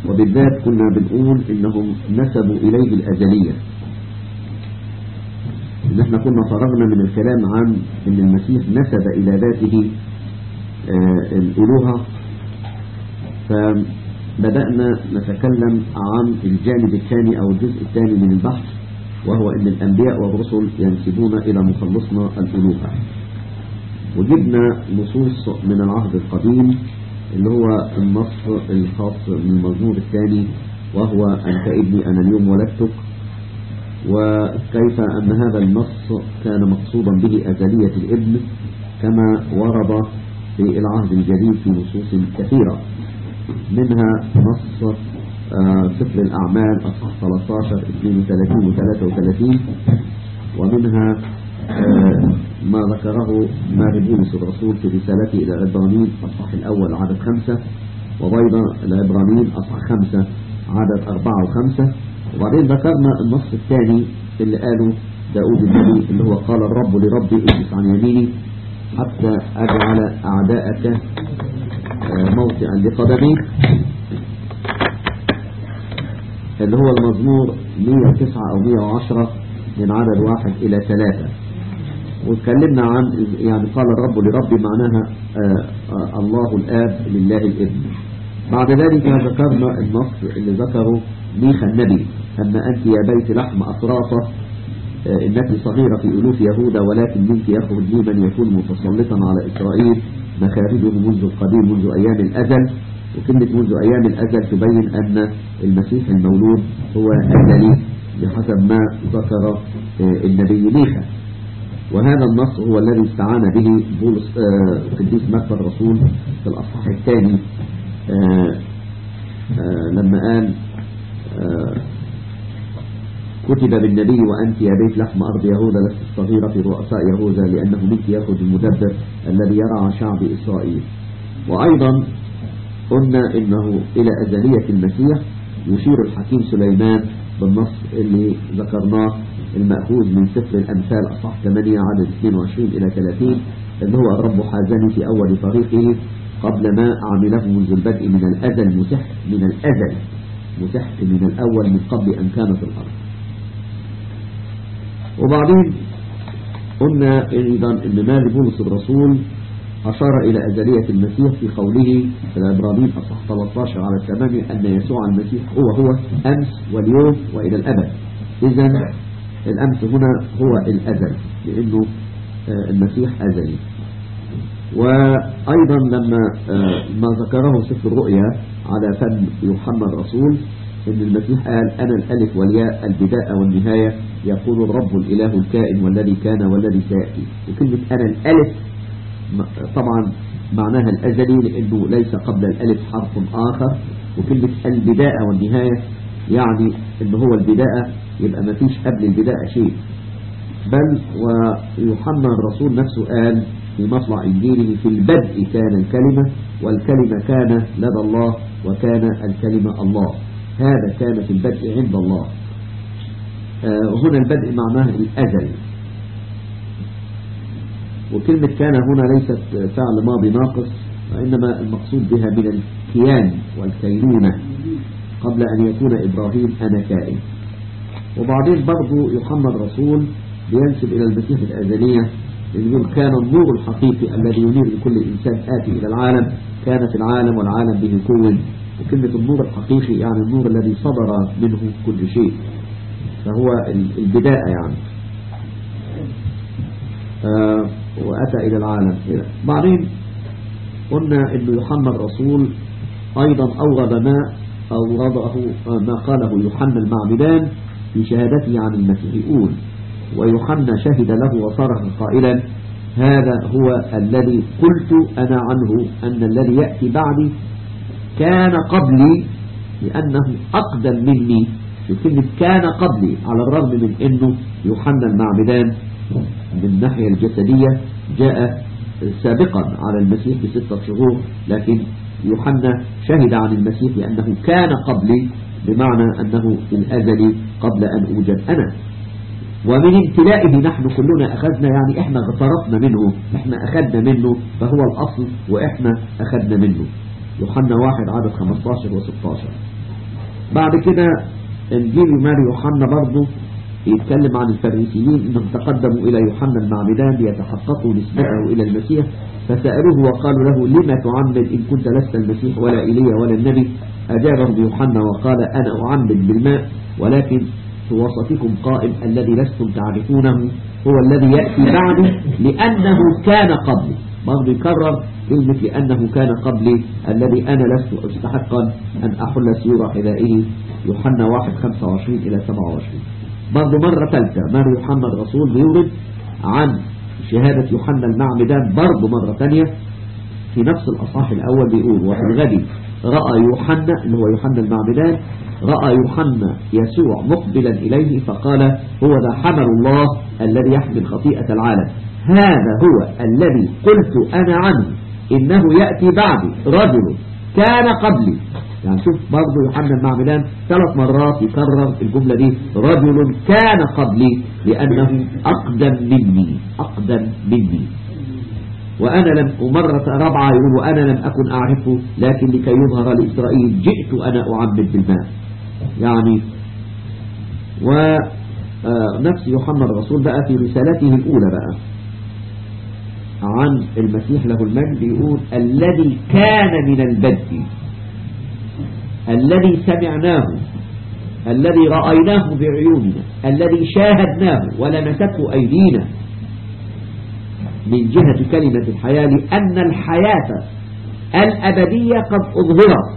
وبالذات كنا بنقول إنهم نسبوا إليه الأزلية إن احنا كنا فرغنا من الكلام عن إن المسيح نسب إلى ذاته آه، الألوهة فبدأنا نتكلم عن الجانب الثاني أو الجزء الثاني من البحث وهو أن الأنبياء والرسل ينسبون إلى مخلصنا الألوهة وجبنا نصوص من العهد القديم اللي هو النص الخاص من المزمور الثاني وهو أنت ابني أنا اليوم ولدتك وكيف أن هذا النص كان مقصودا به أزلية الابن كما ورد في العهد الجديد في نصوص كثيرة منها نص آه، سفر الأعمال أصحاح 13 32 و 33 ومنها آه، ما ذكره ماري بولس الرسول في رسالته إلى العبرانيين أصحاح الأول عدد خمسة وأيضا العبرانيين أصحاح خمسة عدد أربعة وخمسة وبعدين ذكرنا النص الثاني اللي قاله داود النبي اللي هو قال الرب لربي اجلس عن يميني حتى أجعل أعداءك آه، موطئا لقدميك اللي هو المزمور 109 أو 110 من عدد واحد إلى ثلاثة واتكلمنا عن يعني قال الرب لربي معناها آه، آه، الله الآب لله الابن بعد ذلك ذكرنا النص اللي ذكره ميخا النبي أما أنت يا بيت لحم أطرافة آه، إنك صغيرة في ألوف يهوذا ولكن منك يخرج لي من يكون متسلطا على إسرائيل مخارجه منذ القديم منذ أيام الأزل وكلمة منذ أيام الأزل تبين أن المسيح المولود هو أزلي بحسب ما ذكر آه، النبي ميخا وهذا النص هو الذي استعان به بولس آه، قديس مكة الرسول في الأصحاح الثاني آه، آه، لما قال آه، كتب بالنبي وأنت يا بيت لحم أرض يهوذا لست الصغيرة في رؤساء يهوذا لأنه منك يخرج المدبر الذي يرعى شعب إسرائيل وأيضا قلنا إنه إلى أزلية المسيح يشير الحكيم سليمان بالنص اللي ذكرناه المأخوذ من سفر الأمثال أصح 8 عدد 22 إلى 30 اللي هو الرب حازني في أول طريقه قبل ما عمله منذ البدء من الأزل مسح من الأزل مسحت من الأول من قبل أن كانت الأرض وبعدين قلنا أيضا أن مال بولس الرسول أشار إلى أزلية المسيح في قوله في العبرانيين أصح 13 على 8 أن يسوع المسيح هو هو أمس واليوم وإلى الأبد إذا الأمس هنا هو الأزل لأنه آه، المسيح أزلي وأيضا لما آه، ما ذكره سفر الرؤيا على فم يوحنا الرسول ان المسيح قال انا الالف والياء البداء والنهاية يقول الرب الاله الكائن والذي كان والذي سيأتي وكلمة انا الالف م- طبعا معناها الازلي لانه ليس قبل الالف حرف اخر وكلمة البداء والنهاية يعني ان هو البداء يبقى ما فيش قبل البداء شيء بل ويوحنا الرسول نفسه قال في مطلع إنجيله في البدء كان الكلمة والكلمة كان لدى الله وكان الكلمة الله هذا كان في البدء عند الله آه، هنا البدء معناه الأزل وكلمة كان هنا ليست فعل ماضي ناقص وإنما المقصود بها من الكيان والكينونة قبل أن يكون إبراهيم أنا كائن وبعدين برضو يوحنا الرسول بينسب إلى المسيح الأزلية يقول كان النور الحقيقي الذي ينير لكل إنسان آتي إلى العالم كان في العالم والعالم به كون وكلمة النور الحقيقي يعني النور الذي صدر منه كل شيء فهو ال- البداية يعني آه وأتى إلى العالم إلى بعدين قلنا أن يوحنا الرسول أيضا أورد ما أورده آه، ما قاله يوحنا المعمدان في شهادته عن المسيح يقول ويوحنا شهد له وصرخ قائلا هذا هو الذي قلت أنا عنه أن الذي يأتي بعدي كان قبلي لأنه أقدم مني في كلمة كان قبلي على الرغم من أنه يوحنا المعمدان من الناحية الجسدية جاء سابقا على المسيح بستة شهور لكن يوحنا شهد عن المسيح لأنه كان قبلي بمعنى أنه في الأزل قبل أن أوجد أنا ومن امتلائه نحن كلنا أخذنا يعني إحنا اغترفنا منه إحنا أخذنا منه فهو الأصل وإحنا أخذنا منه يوحنا واحد عدد 15 و16 بعد كده انجيل ماري يوحنا برضه يتكلم عن الفريسيين انهم تقدموا الى يوحنا المعمدان ليتحققوا نسبته الى المسيح فسألوه وقالوا له لما تعمد ان كنت لست المسيح ولا ايليا ولا النبي اجابهم يوحنا وقال انا اعمد بالماء ولكن في وسطكم قائم الذي لستم تعرفونه هو الذي يأتي بعدي لأنه كان قبلي برضه يكرر كلمة لأنه كان قبلي الذي أنا لست أستحقا أن أحل سيور حذائه يوحنا 1 25 إلى 27 برضه مرة ثالثة مر يوحنا الرسول بيورد عن شهادة يوحنا المعمدان برضه مرة ثانية في نفس الأصحاح الأول بيقول وفي الغد رأى يوحنا اللي هو يوحنا المعمدان رأى يوحنا يسوع مقبلا إليه فقال هو ذا حمل الله الذي يحمل خطيئة العالم هذا هو الذي قلت أنا عنه إنه يأتي بعدي رجل كان قبلي يعني شوف برضه يوحنا المعمدان ثلاث مرات يكرر الجملة دي رجل كان قبلي لأنه أقدم مني أقدم مني وأنا لم ومرة رابعة يقول وأنا لم أكن أعرفه لكن لكي يظهر لإسرائيل جئت أنا أعمد بالماء يعني ونفس يوحنا الرسول بقى في رسالته الأولى بقى عن المسيح له المجد يقول الذي كان من البدء الذي سمعناه الذي رأيناه بعيوننا الذي شاهدناه ولمسته أيدينا من جهة كلمة الحياة لأن الحياة الأبدية قد أظهرت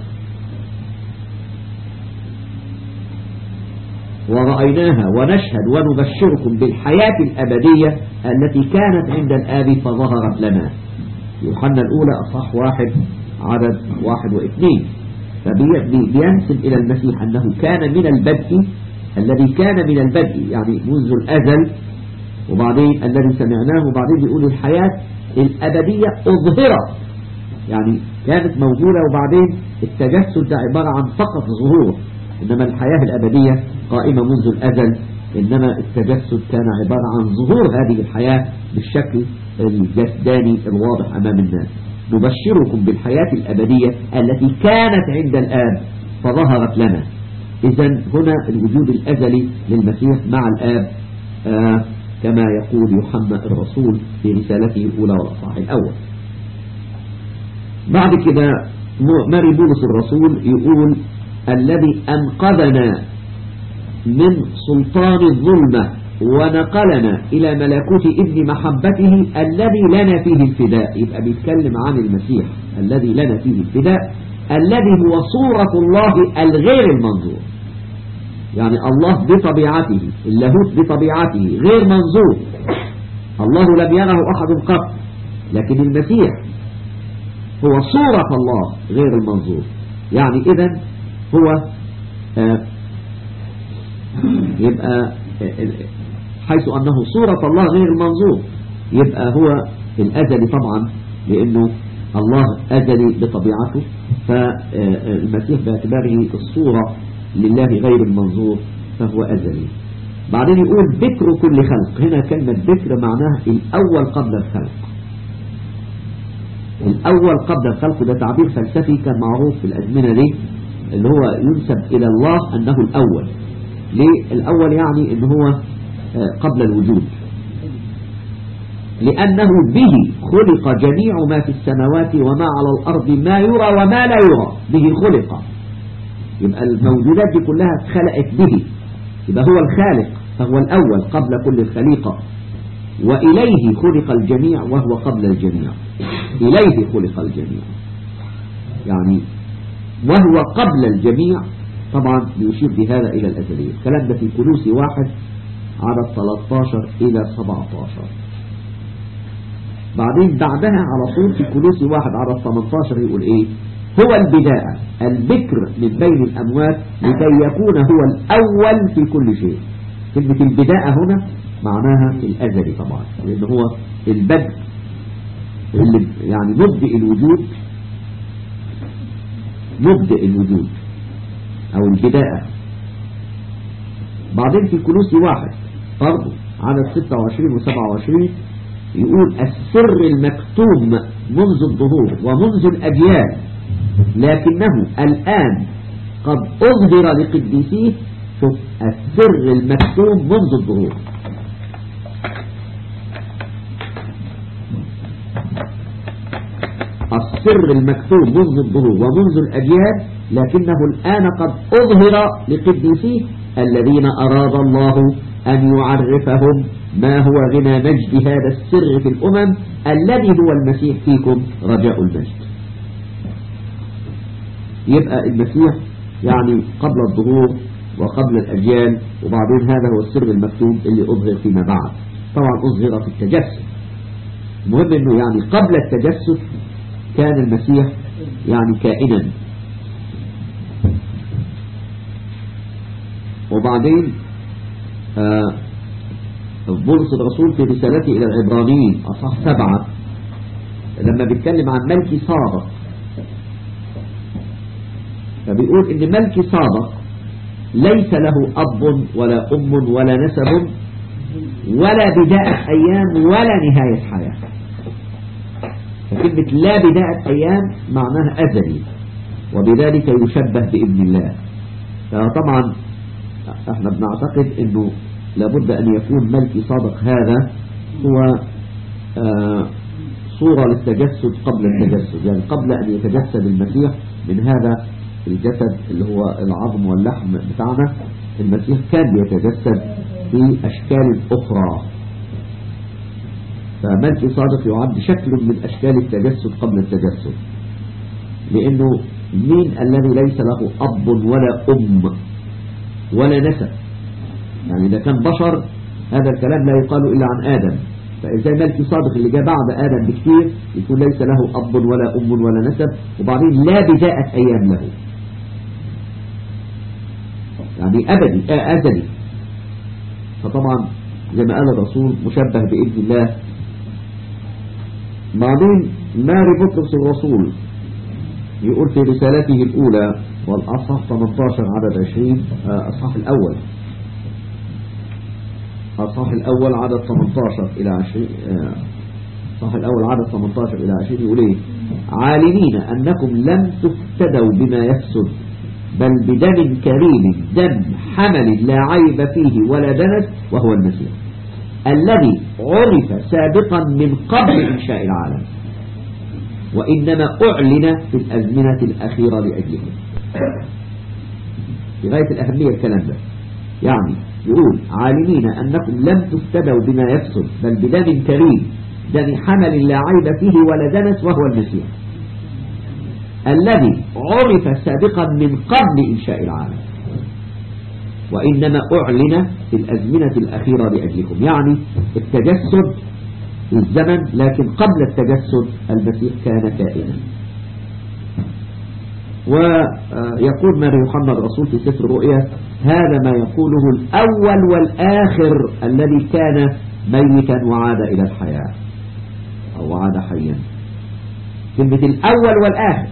ورأيناها ونشهد ونبشركم بالحياة الأبدية التي كانت عند الآب فظهرت لنا يوحنا الأولى أصح واحد عدد واحد واثنين فبينسب إلى المسيح أنه كان من البدء الذي كان من البدء يعني منذ الأزل وبعدين الذي سمعناه وبعدين بيقول الحياة الأبدية أظهرت يعني كانت موجودة وبعدين التجسد ده عبارة عن فقط ظهور إنما الحياة الأبدية قائمة منذ الأزل إنما التجسد كان عبارة عن ظهور هذه الحياة بالشكل الجسداني الواضح أمام الناس نبشركم بالحياة الأبدية التي كانت عند الآب فظهرت لنا إذا هنا الوجود الأزلي للمسيح مع الآب آه كما يقول يوحنا الرسول في رسالته الأولى والأصحاح الأول بعد كده ماري بولس الرسول يقول الذي أنقذنا من سلطان الظلمة ونقلنا إلى ملكوت ابن محبته الذي لنا فيه الفداء يبقى بيتكلم عن المسيح الذي لنا فيه الفداء الذي هو صورة الله الغير المنظور يعني الله بطبيعته اللاهوت بطبيعته غير منظور الله لم يره أحد قط لكن المسيح هو صورة الله غير المنظور يعني إذا هو آه يبقى حيث أنه صورة الله غير المنظور يبقى هو الأزلي طبعا لأنه الله أزلي بطبيعته فالمسيح باعتباره الصورة لله غير المنظور فهو أزلي بعدين يقول ذكر كل خلق هنا كلمة ذكر معناها الأول قبل الخلق الأول قبل الخلق ده تعبير فلسفي كان معروف في الأزمنة دي اللي هو ينسب إلى الله أنه الأول ليه الأول يعني أنه هو قبل الوجود لأنه به خلق جميع ما في السماوات وما على الأرض ما يرى وما لا يرى به خلق يبقى الموجودات دي كلها اتخلقت به يبقى هو الخالق فهو الأول قبل كل الخليقة وإليه خلق الجميع وهو قبل الجميع إليه خلق الجميع يعني وهو قبل الجميع طبعا يشير بهذا إلى الأزلية الكلام ده في كلوسي واحد عدد 13 إلى 17 بعدين بعدها على طول في كلوسي واحد عدد 18 يقول إيه هو البداية البكر من بين الأموات لكي يكون هو الأول في كل شيء كلمة البداية هنا معناها الأزلي طبعا لأن هو البدء اللي يعني مبدئ الوجود مبدئ الوجود أو البداية بعدين في كلوسي واحد برضه عدد 26 و 27 يقول السر المكتوم منذ الظهور ومنذ الأجيال لكنه الآن قد أظهر لقديسيه شوف السر المكتوم منذ الظهور السر المكتوب منذ الظهور ومنذ الأجيال لكنه الآن قد أظهر لقديسيه الذين أراد الله أن يعرفهم ما هو غنى مجد هذا السر في الأمم الذي هو المسيح فيكم رجاء المجد يبقى المسيح يعني قبل الظهور وقبل الأجيال وبعدين هذا هو السر المكتوب اللي أظهر فيما بعد طبعا أظهر في التجسد المهم أنه يعني قبل التجسد كان المسيح يعني كائنا وبعدين آه بولس الرسول في رسالته إلى العبرانيين أصح سبعة لما بيتكلم عن ملكي صادق فبيقول إن ملكي صادق ليس له أب ولا أم ولا نسب ولا بداية أيام ولا نهاية حياة فكلمة لا بداية أيام معناها أزلي وبذلك يشبه بابن الله طبعا احنا بنعتقد انه لابد ان يكون ملكي صادق هذا هو آه صورة للتجسد قبل التجسد يعني قبل ان يتجسد المسيح من هذا الجسد اللي هو العظم واللحم بتاعنا المسيح كان بيتجسد في اشكال اخرى فملكي صادق يعد شكل من اشكال التجسد قبل التجسد لانه مين الذي ليس له اب ولا ام ولا نسب يعني إذا كان بشر هذا الكلام لا يقال إلا عن آدم فإزاي ملكي صادق اللي جاء بعد آدم بكثير يكون ليس له أب ولا أم ولا نسب وبعدين لا بداءة أيام له يعني أبدي آه أزلي فطبعا زي ما قال الرسول مشبه بإذن الله بعدين ماري بطرس الرسول يقول في رسالته الأولى والأصحاح 18 عدد 20 أصحاح الأول الصح الأول عدد 18 إلى 20 الصح الأول عدد 18 إلى 20 يقول إيه عالمين أنكم لم تفتدوا بما يفسد بل بدم كريم دم حمل لا عيب فيه ولا دنس وهو المسيح الذي عرف سابقا من قبل إنشاء العالم وإنما أعلن في الأزمنة الأخيرة لأجلهم في غاية الأهمية الكلام ده يعني يقول عالمين أنكم لم تفتدوا بما يفسد بل بدم كريم دم حمل لا عيب فيه ولا دنس وهو المسيح الذي عرف سابقا من قبل إنشاء العالم وإنما أعلن في الأزمنة الأخيرة لأجلكم يعني التجسد في الزمن لكن قبل التجسد المسيح كان كائنا ويقول ماري يوحنا الرسول في سفر الرؤيا هذا ما يقوله الأول والآخر الذي كان ميتا وعاد إلى الحياة أو عاد حيا كلمة الأول والآخر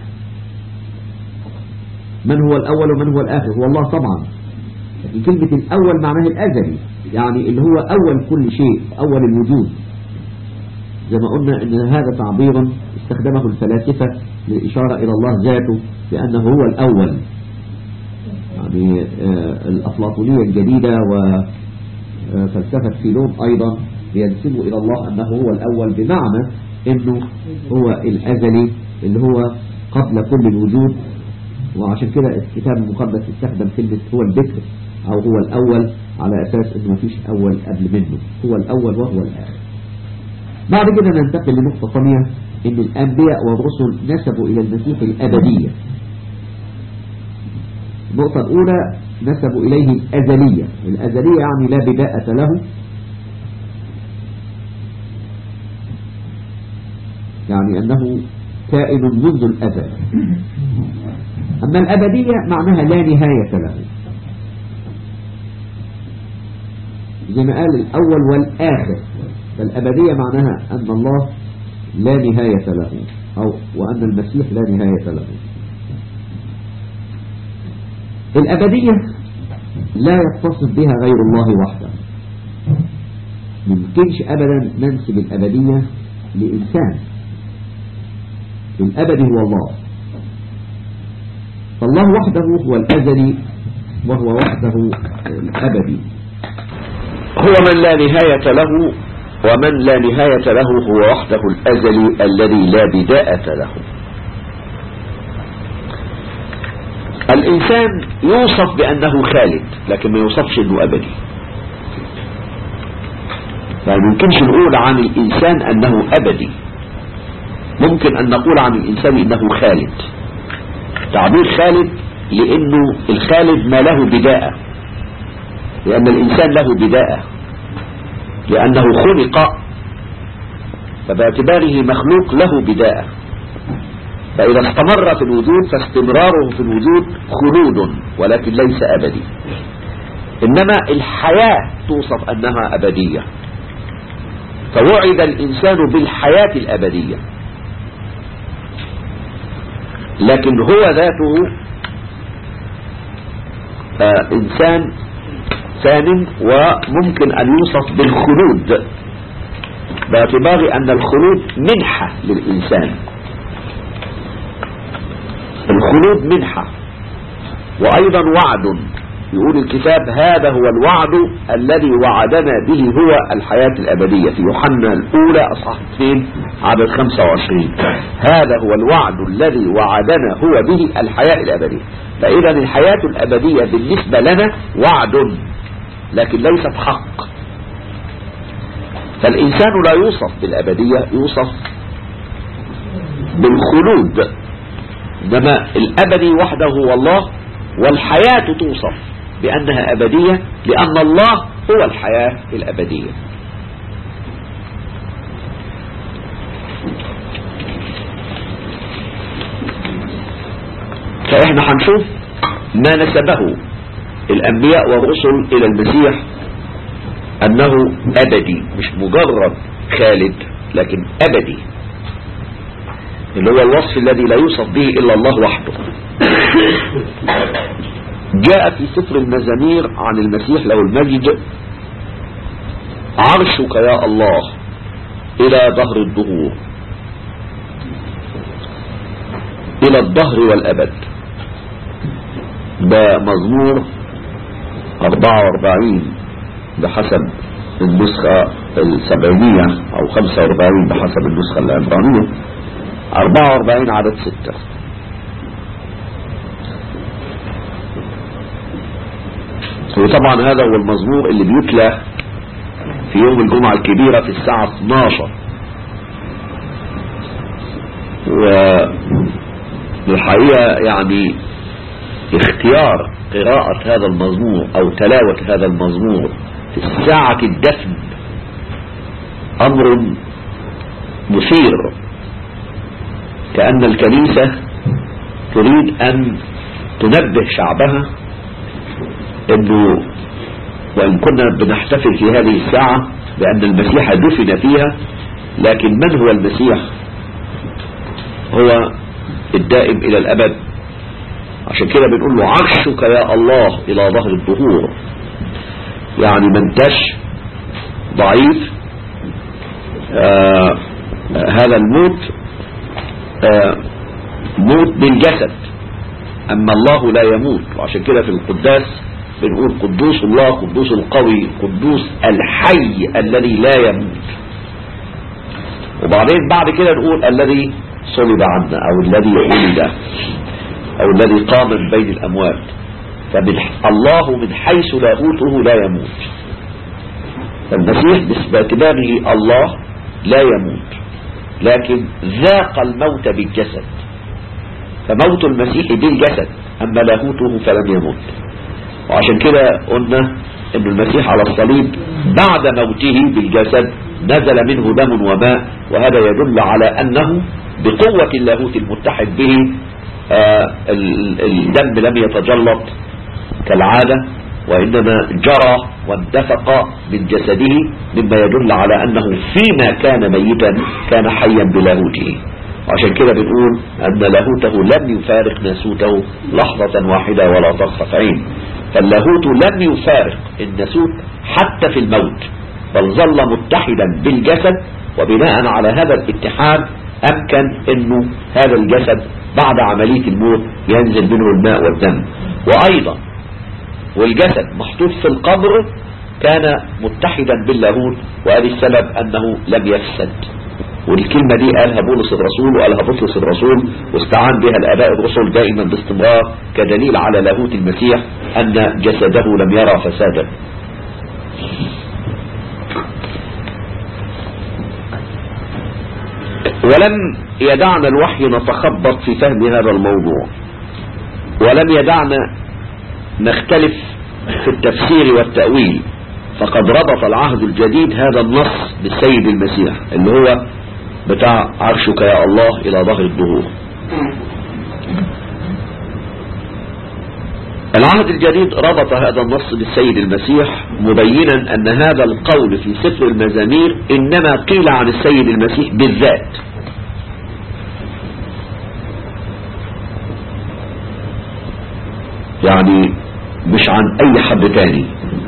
من هو الأول ومن هو الآخر هو الله طبعا لكن كلمة الأول معناها الأزلي يعني اللي هو أول كل شيء أول الوجود زي ما قلنا ان هذا تعبير استخدمه الفلاسفة للإشارة إلى الله ذاته لأنه هو الأول يعني آه الأفلاطونية الجديدة وفلسفة فيلون أيضا ينسب إلى الله أنه هو الأول بمعنى أنه هو الأزلي اللي هو قبل كل الوجود وعشان كده الكتاب المقدس استخدم كلمة هو البكر أو هو الأول على أساس أنه مفيش أول قبل منه هو الأول وهو الآخر بعد كده ننتقل لنقطة ثانية ان الانبياء والرسل نسبوا الى المسيح الابدية النقطة الاولى نسبوا اليه الازلية الازلية يعني لا بداءة له يعني انه كائن منذ الازل اما الابدية معناها لا نهاية له زي ما قال الاول والاخر فالأبدية معناها أن الله لا نهاية له أو وأن المسيح لا نهاية له الأبدية لا يتصف بها غير الله وحده ممكنش أبدا ننسب الأبدية لإنسان الأبدي هو الله فالله الله وحده هو الأزلي وهو وحده الأبدي
هو من لا نهاية له ومن لا نهاية له هو وحده الأزلي الذي لا بداءة له الإنسان يوصف بأنه خالد لكن ما يوصفش أنه أبدي يعني ممكنش نقول عن الإنسان أنه أبدي ممكن أن نقول عن الإنسان إنه خالد تعبير خالد لأنه الخالد ما له بداءة لأن الإنسان له بداءة لأنه خلق فباعتباره مخلوق له بداءة فإذا استمر في الوجود فاستمراره في الوجود خلود ولكن ليس أبدي إنما الحياة توصف أنها أبدية فوعد الإنسان بالحياة الأبدية لكن هو ذاته آه إنسان ثان وممكن أن يوصف بالخلود باعتبار أن الخلود منحة للإنسان الخلود منحة وأيضا وعد يقول الكتاب هذا هو الوعد الذي وعدنا به هو الحياة الأبدية في يوحنا الأولى أصحاح 2 عدد 25 هذا هو الوعد الذي وعدنا هو به الحياة الأبدية فإذا الحياة الأبدية بالنسبة لنا وعد لكن ليست حق فالإنسان لا يوصف بالأبدية يوصف بالخلود إنما الأبدي وحده هو الله والحياة توصف بأنها أبدية لأن الله هو الحياة الأبدية فإحنا هنشوف ما نسبه الأنبياء والرسل إلى المسيح أنه أبدي مش مجرد خالد لكن أبدي اللي هو الوصف الذي لا يوصف به إلا الله وحده جاء في سفر المزامير عن المسيح له المجد عرشك يا الله إلى ظهر الدهور إلى الظهر والأبد ده مزمور 44 بحسب النسخة السبعينية أو 45 بحسب النسخة العبرانية 44 عدد 6 وطبعا هذا هو المزمور اللي بيتلى في يوم الجمعة الكبيرة في الساعة 12 والحقيقة يعني اختيار قراءة هذا المزمور او تلاوة هذا المزمور في ساعة الدفن امر مثير كأن الكنيسة تريد ان تنبه شعبها انه وان كنا بنحتفل في هذه الساعة بان المسيح دفن فيها لكن من هو المسيح هو الدائم الى الابد عشان كده بنقول له عرشك يا الله الى ظهر الظهور يعني ما انتش ضعيف آه هذا الموت آه موت بالجسد اما الله لا يموت وعشان كده في القداس بنقول قدوس الله قدوس القوي قدوس الحي الذي لا يموت وبعدين بعد كده نقول الذي صلب عنا او الذي ولد او الذي قام من بين الاموات فالله من حيث لاهوته لا يموت فالمسيح باعتباره الله لا يموت لكن ذاق الموت بالجسد فموت المسيح بالجسد اما لاهوته فلم يموت وعشان كده قلنا ان المسيح على الصليب بعد موته بالجسد نزل منه دم وماء وهذا يدل على انه بقوة اللاهوت المتحد به آه الدم لم يتجلط كالعادة وإنما جرى واندفق من جسده مما يدل على أنه فيما كان ميتا كان حيا بلاهوته وعشان كده بنقول أن لاهوته لم يفارق ناسوته لحظة واحدة ولا طرفة عين فاللاهوت لم يفارق الناسوت حتى في الموت بل ظل متحدا بالجسد وبناء على هذا الاتحاد أمكن أنه هذا الجسد بعد عملية الموت ينزل منه الماء والدم وأيضا والجسد محطوط في القبر كان متحدا باللاهوت وهذه السبب أنه لم يفسد والكلمة دي قالها بولس الرسول وقالها بطرس الرسول واستعان بها الآباء الرسل دائما باستمرار كدليل على لاهوت المسيح أن جسده لم يرى فسادا ولم يدعنا الوحي نتخبط في فهم هذا الموضوع ولم يدعنا نختلف في التفسير والتأويل فقد ربط العهد الجديد هذا النص بالسيد المسيح اللي هو بتاع عرشك يا الله إلى ظهر الدهور العهد الجديد ربط هذا النص بالسيد المسيح مبينا أن هذا القول في سفر المزامير إنما قيل عن السيد المسيح بالذات يعني مش عن أي حد تاني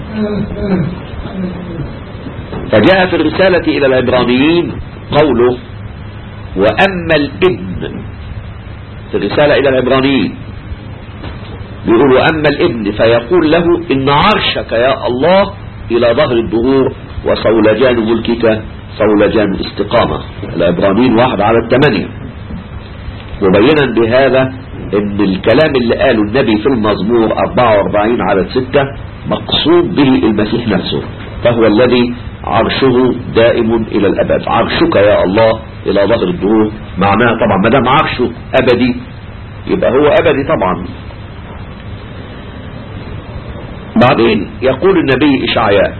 فجاء في الرسالة إلى العبرانيين قوله وأما الابن في الرسالة إلى العبرانيين بيقول وأما الابن فيقول له إن عرشك يا الله إلى ظهر الدهور وصولجان ملكك صولجان استقامة العبرانيين واحد على الثمانية مبينا بهذا ان الكلام اللي قاله النبي في المزمور 44 على 6 مقصود به المسيح نفسه فهو الذي عرشه دائم الى الابد عرشك يا الله الى ظهر الدهور معناها طبعا ما دام عرشه ابدي يبقى هو ابدي طبعا بعدين يقول النبي اشعياء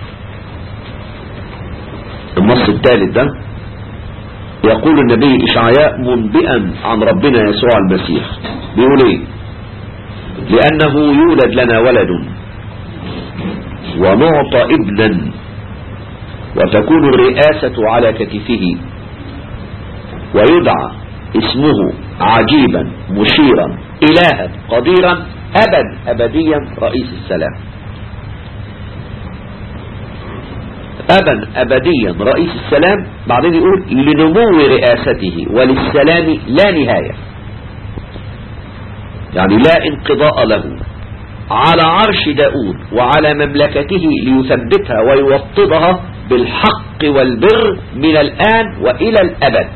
النص الثالث ده يقول النبي إشعياء منبئا عن ربنا يسوع المسيح بيقول ايه لأنه يولد لنا ولد ونعطى ابنا وتكون الرئاسة على كتفه ويدعى اسمه عجيبا مشيرا إلها قديرا أبد أبديا رئيس السلام أبا أبديا رئيس السلام بعدين يقول لنمو رئاسته وللسلام لا نهاية يعني لا انقضاء له على عرش داود وعلى مملكته ليثبتها ويوطدها بالحق والبر من الآن وإلى الأبد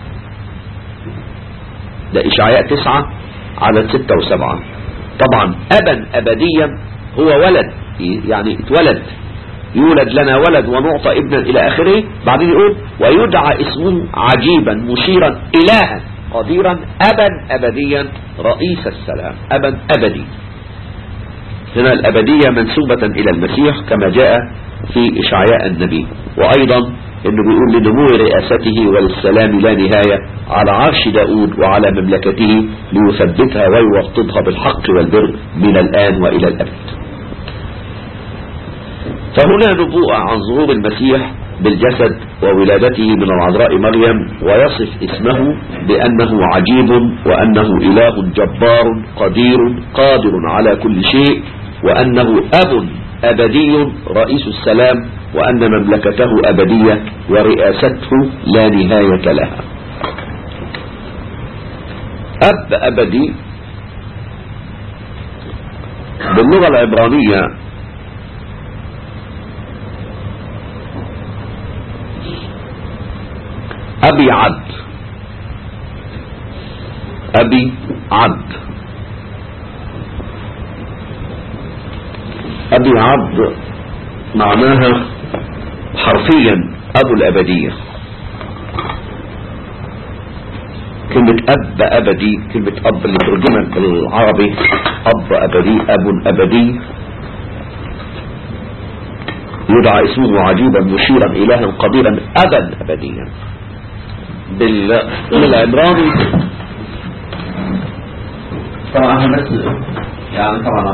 ده إشعياء تسعة على ستة وسبعة طبعا أبا أبديا هو ولد يعني اتولد يولد لنا ولد ونعطى ابنا إلى آخره بعدين يقول ويدعى اسمه عجيبا مشيرا إلها قديرا أبا أبديا رئيس السلام أبا أبدي هنا الأبدية منسوبة إلى المسيح كما جاء في إشعياء النبي وأيضا انه بيقول لنمو رئاسته وللسلام لا نهاية على عرش داود وعلى مملكته ليثبتها ويوطدها بالحق والبر من الآن وإلى الأبد فهنا نبوءة عن ظهور المسيح بالجسد وولادته من العذراء مريم ويصف اسمه بأنه عجيب وأنه إله جبار قدير قادر على كل شيء وأنه أب أبدي رئيس السلام وأن مملكته أبدية ورئاسته لا نهاية لها أب أبدي باللغة العبرانية أبي عد أبي عد أبي عد معناها حرفيا أبو الأبدية كلمة أب أبدي كلمة أب اللي ترجمت بالعربي أب أبدي أب أبدي يدعى اسمه عجيبا مشيرا إلها قديرا أبا أبديا بالعبراني طبعا بس يعني طبعا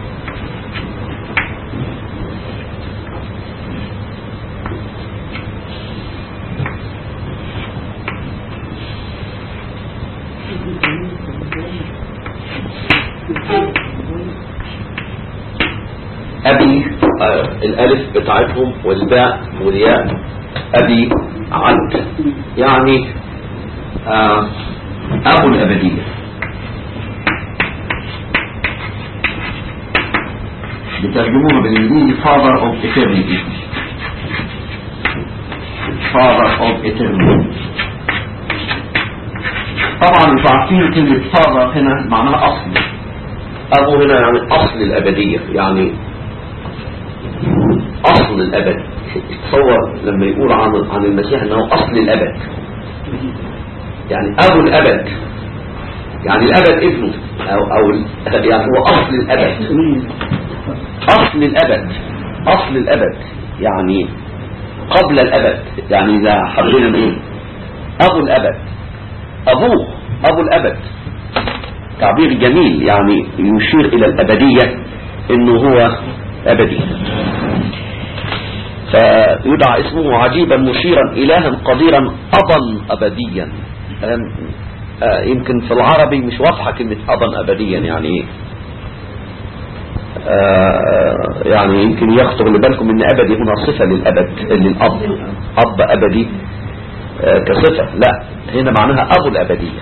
أبي آه الألف بتاعتهم والباء والياء أبي عد يعني آه أبو الأبدية بترجموها بالإنجليزي Father of Eternity Father of Eternity طبعا انتوا عارفين كلمة Father هنا معناها أصل أبو هنا يعني أصل الأبدية يعني أصل الأبد تصور لما يقول عن عن المسيح أنه أصل الأبد يعني أبو الأبد يعني الأبد ابنه أو, أو ال- يعني هو أصل الأبد أصل الأبد أصل الأبد يعني قبل الأبد يعني إذا حبينا نقول أبو الأبد أبوه أبو الأبد تعبير جميل يعني يشير إلى الأبدية إنه هو أبدي فيدعى اسمه عجيبا مشيرا إلها قديرا أبا أبديا أم- آه، يمكن في العربي مش واضحة كلمة أبا أبديا يعني إيه آه، يعني يمكن يخطر لبالكم ان ابدي هنا صفة للابد للاب اب ابدي آه، كصفة لا هنا معناها ابو الابدية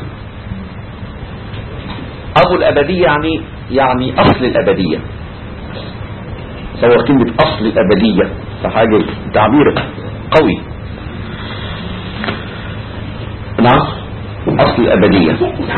ابو الابدية يعني يعني اصل الابدية تصور كلمة اصل الابدية فحاجة تعبير قوي نعم اصل الابدية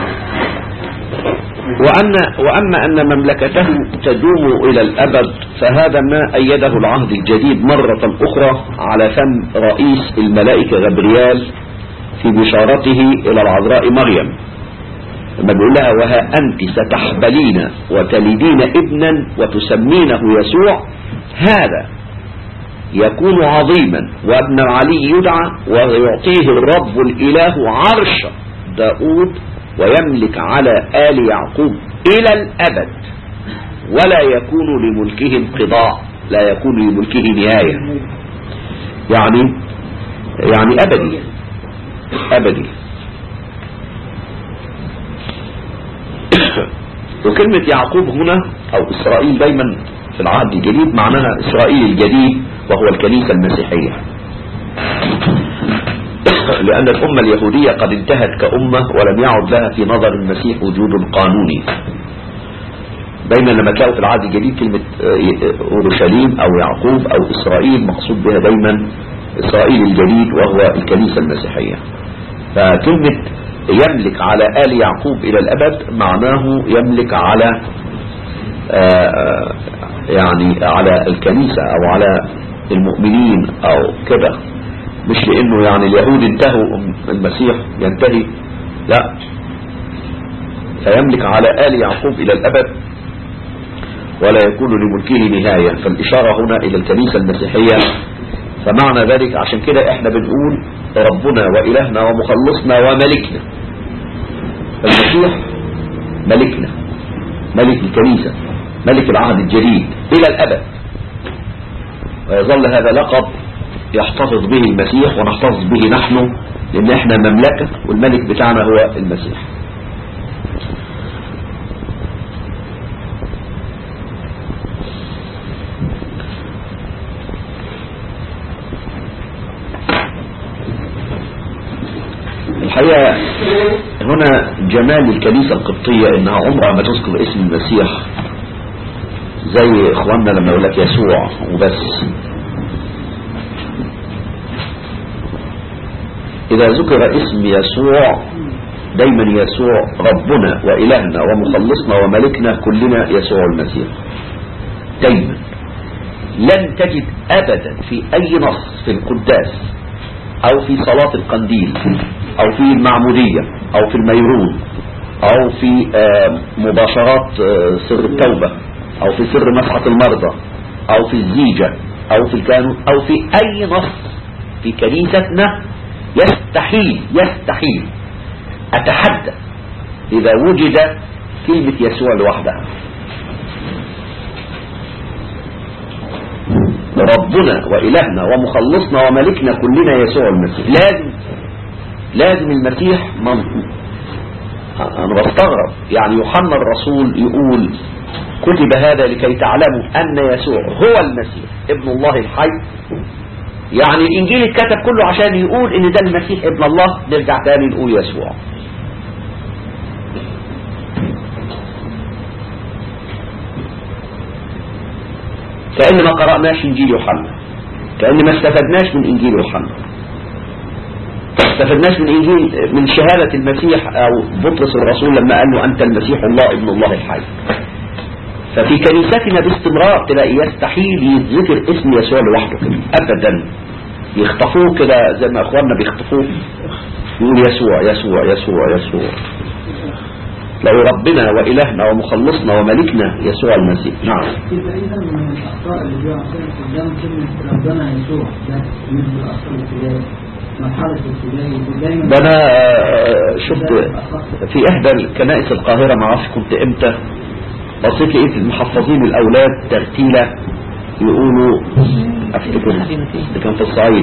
وأن وأما أن مملكته تدوم إلى الأبد فهذا ما أيده العهد الجديد مرة أخرى على فم رئيس الملائكة غبريال في بشارته إلى العذراء مريم لما بيقول لها وها أنت ستحبلين وتلدين ابنا وتسمينه يسوع هذا يكون عظيما وابن العلي يدعى ويعطيه الرب الإله عرش داود ويملك على آل يعقوب إلى الأبد ولا يكون لملكه انقضاء لا يكون لملكه نهاية يعني يعني أبدي أبدي وكلمة يعقوب هنا أو إسرائيل دايما في العهد الجديد معناها إسرائيل الجديد وهو الكنيسة المسيحية لأن الأمة اليهودية قد انتهت كأمة ولم يعد لها في نظر المسيح وجود قانوني دايما لما تلاقوا في العهد الجديد كلمة أورشليم أو يعقوب أو إسرائيل مقصود بها دايما إسرائيل الجديد وهو الكنيسة المسيحية فكلمة يملك على آل يعقوب إلى الأبد معناه يملك على آه يعني على الكنيسة أو على المؤمنين أو كده مش لأنه يعني اليهود انتهوا المسيح ينتهي لا فيملك على آل يعقوب إلى الأبد ولا يكون لملكه نهاية فالإشارة هنا إلى الكنيسة المسيحية فمعنى ذلك عشان كده احنا بنقول ربنا وإلهنا ومخلصنا وملكنا المسيح ملكنا ملك الكنيسة ملك العهد الجديد إلى الأبد ويظل هذا لقب يحتفظ به المسيح ونحتفظ به نحن لأن احنا مملكة والملك بتاعنا هو المسيح الحقيقة هنا جمال الكنيسة القبطية انها عمرها ما تذكر اسم المسيح زي اخواننا لما يقول لك يسوع وبس اذا ذكر اسم يسوع دايما يسوع ربنا والهنا ومخلصنا وملكنا كلنا يسوع المسيح دايما لن تجد ابدا في اي نص في القداس او في صلاة القنديل او في المعمودية او في الميرون او في مباشرات سر التوبة او في سر مسحة المرضى او في الزيجة او في الكانون او في اي نص في كنيستنا يستحيل يستحيل اتحدى اذا وجد كلمة يسوع لوحدها ربنا وإلهنا ومخلصنا وملكنا كلنا يسوع المسيح لازم لازم المسيح من أنا بستغرب يعني يوحنا الرسول يقول كتب هذا لكي تعلموا أن يسوع هو المسيح ابن الله الحي يعني الإنجيل اتكتب كله عشان يقول إن ده المسيح ابن الله نرجع تاني نقول يسوع كأن ما قرأناش إنجيل يوحنا كأن ما استفدناش من إنجيل يوحنا ما استفدناش من إنجيل من شهادة المسيح أو بطرس الرسول لما قال له أنت المسيح الله ابن الله الحي ففي كنيستنا باستمرار تلاقي يستحيل يتذكر اسم يسوع لوحده كده أبدا يخطفوه كده زي ما اخواننا بيخطفوه يقول يسوع يسوع يسوع يسوع لو ربنا وإلهنا ومخلصنا وملكنا يسوع المسيح نعم
يبقى إذا من الأخطاء اللي بيقع فيها قدام كلمة ربنا يسوع ده من الأخطاء الابتدائي مرحلة الابتدائي دايما
ده أنا آه، شفت في إحدى الكنائس القاهرة ما اعرفش كنت إمتى بصيت لقيت المحفظين الأولاد ترتيلة يقولوا أفتكر ده كان في الصعيد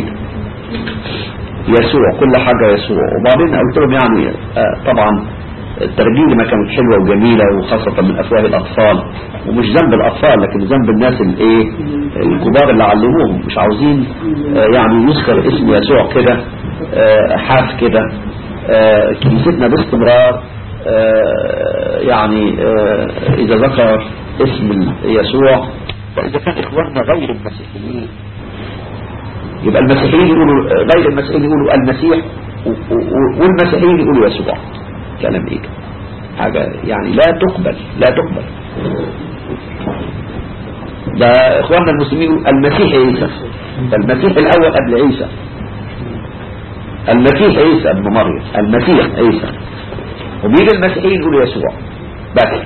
يسوع كل حاجة يسوع وبعدين قلت لهم يعني آه، طبعا الترجيل ما كانت حلوة وجميلة وخاصة من أفواه الأطفال ومش ذنب الأطفال لكن ذنب الناس الايه الكبار اللي علموهم مش عاوزين آه، يعني يذكر اسم يسوع كده آه، حاف كده آه، كنيستنا باستمرار آه، يعني آه، إذا ذكر اسم يسوع فإذا كان إخواننا غير المسيحيين يبقى المسيحيين يقولوا غير المسيحيين يقولوا المسيح و- و- والمسيحيين يقولوا يسوع كلام ايه ده؟ حاجة يعني لا تقبل لا تقبل ده اخواننا المسلمين يقولوا المسيح عيسى المسيح الاول قبل عيسى المسيح عيسى ابن مريم المسيح عيسى وبيجي المسيحيين يقولوا يسوع بس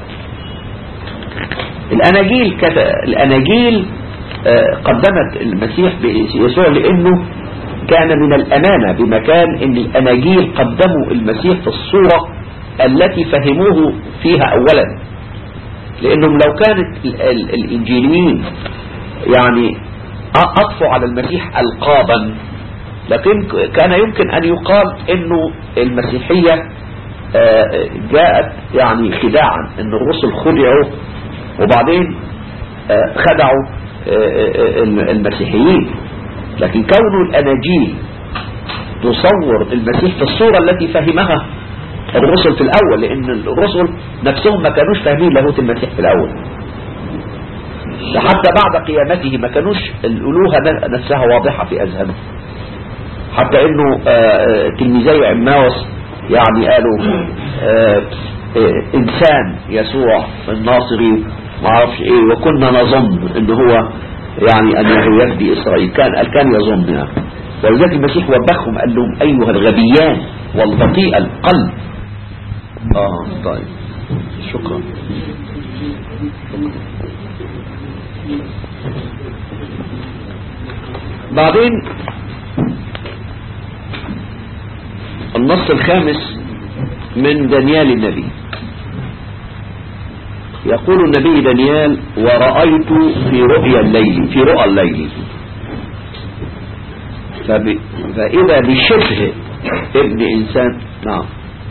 الاناجيل كذا الاناجيل آه، قدمت المسيح بيسوع لانه كان من الامانه بمكان ان الاناجيل قدموا المسيح في الصوره التي فهموه فيها اولا لانهم لو كانت ال- ال- الانجيليين يعني أ- اضفوا على المسيح القابا لكن ك- كان يمكن ان يقال انه المسيحيه آه، جاءت يعني خداعا ان الرسل خدعوا وبعدين آه، خدعوا آه، آه، آه، المسيحيين لكن كون الأناجيل تصور المسيح في الصورة التي فهمها الرسل في الأول لأن الرسل نفسهم ما كانوش فاهمين لاهوت المسيح في الأول حتى بعد قيامته ما كانوش الألوهة نفسها واضحة في أذهانهم حتى أنه آه، آه، تلميذي عماوس يعني قالوا آه، آه، إنسان يسوع الناصري ما اعرفش ايه وكنا نظن ان هو يعني انه يفدي اسرائيل كان قال كان يظن يعني ولذلك المسيح وبخهم قال لهم ايها الغبيان والبطيء القلب اه طيب شكرا بعدين النص الخامس من دانيال النبي يقول النبي دانيال ورأيت في رؤيا الليل في رؤى الليل فب... فإذا بشبه ابن إنسان نعم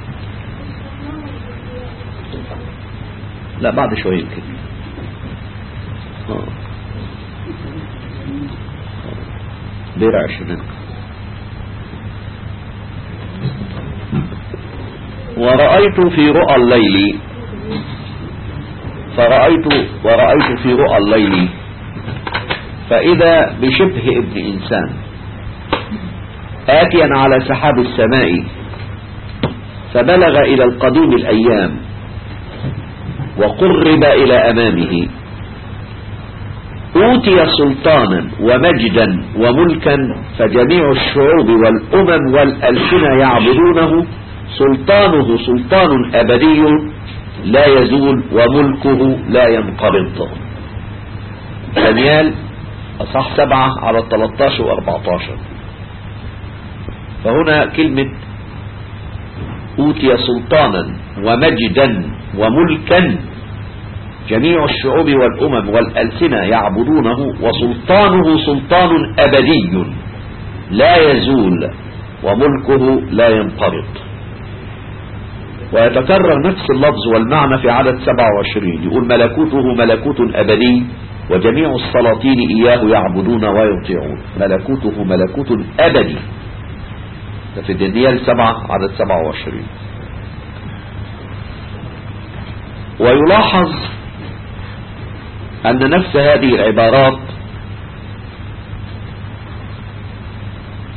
لا بعد شوية يمكن آه. بير عشرين ورأيت في رؤى الليل فرأيت ورأيت في رؤى الليل فإذا بشبه ابن إنسان آتيا على سحاب السماء فبلغ إلى القديم الأيام وقرب إلى أمامه أوتي سلطانا ومجدا وملكا فجميع الشعوب والأمم والألسنة يعبدونه سلطانه سلطان أبدي لا يزول وملكه لا ينقرض دانيال أصح سبعة على 13 و 14 فهنا كلمة أوتي سلطانا ومجدا وملكا جميع الشعوب والأمم والألسنة يعبدونه وسلطانه سلطان أبدي لا يزول وملكه لا ينقرض ويتكرر نفس اللفظ والمعنى في عدد 27 يقول ملكوته ملكوت أبدي وجميع السلاطين إياه يعبدون ويطيعون ملكوته ملكوت أبدي ده في دانيال 7 عدد 27 ويلاحظ أن نفس هذه العبارات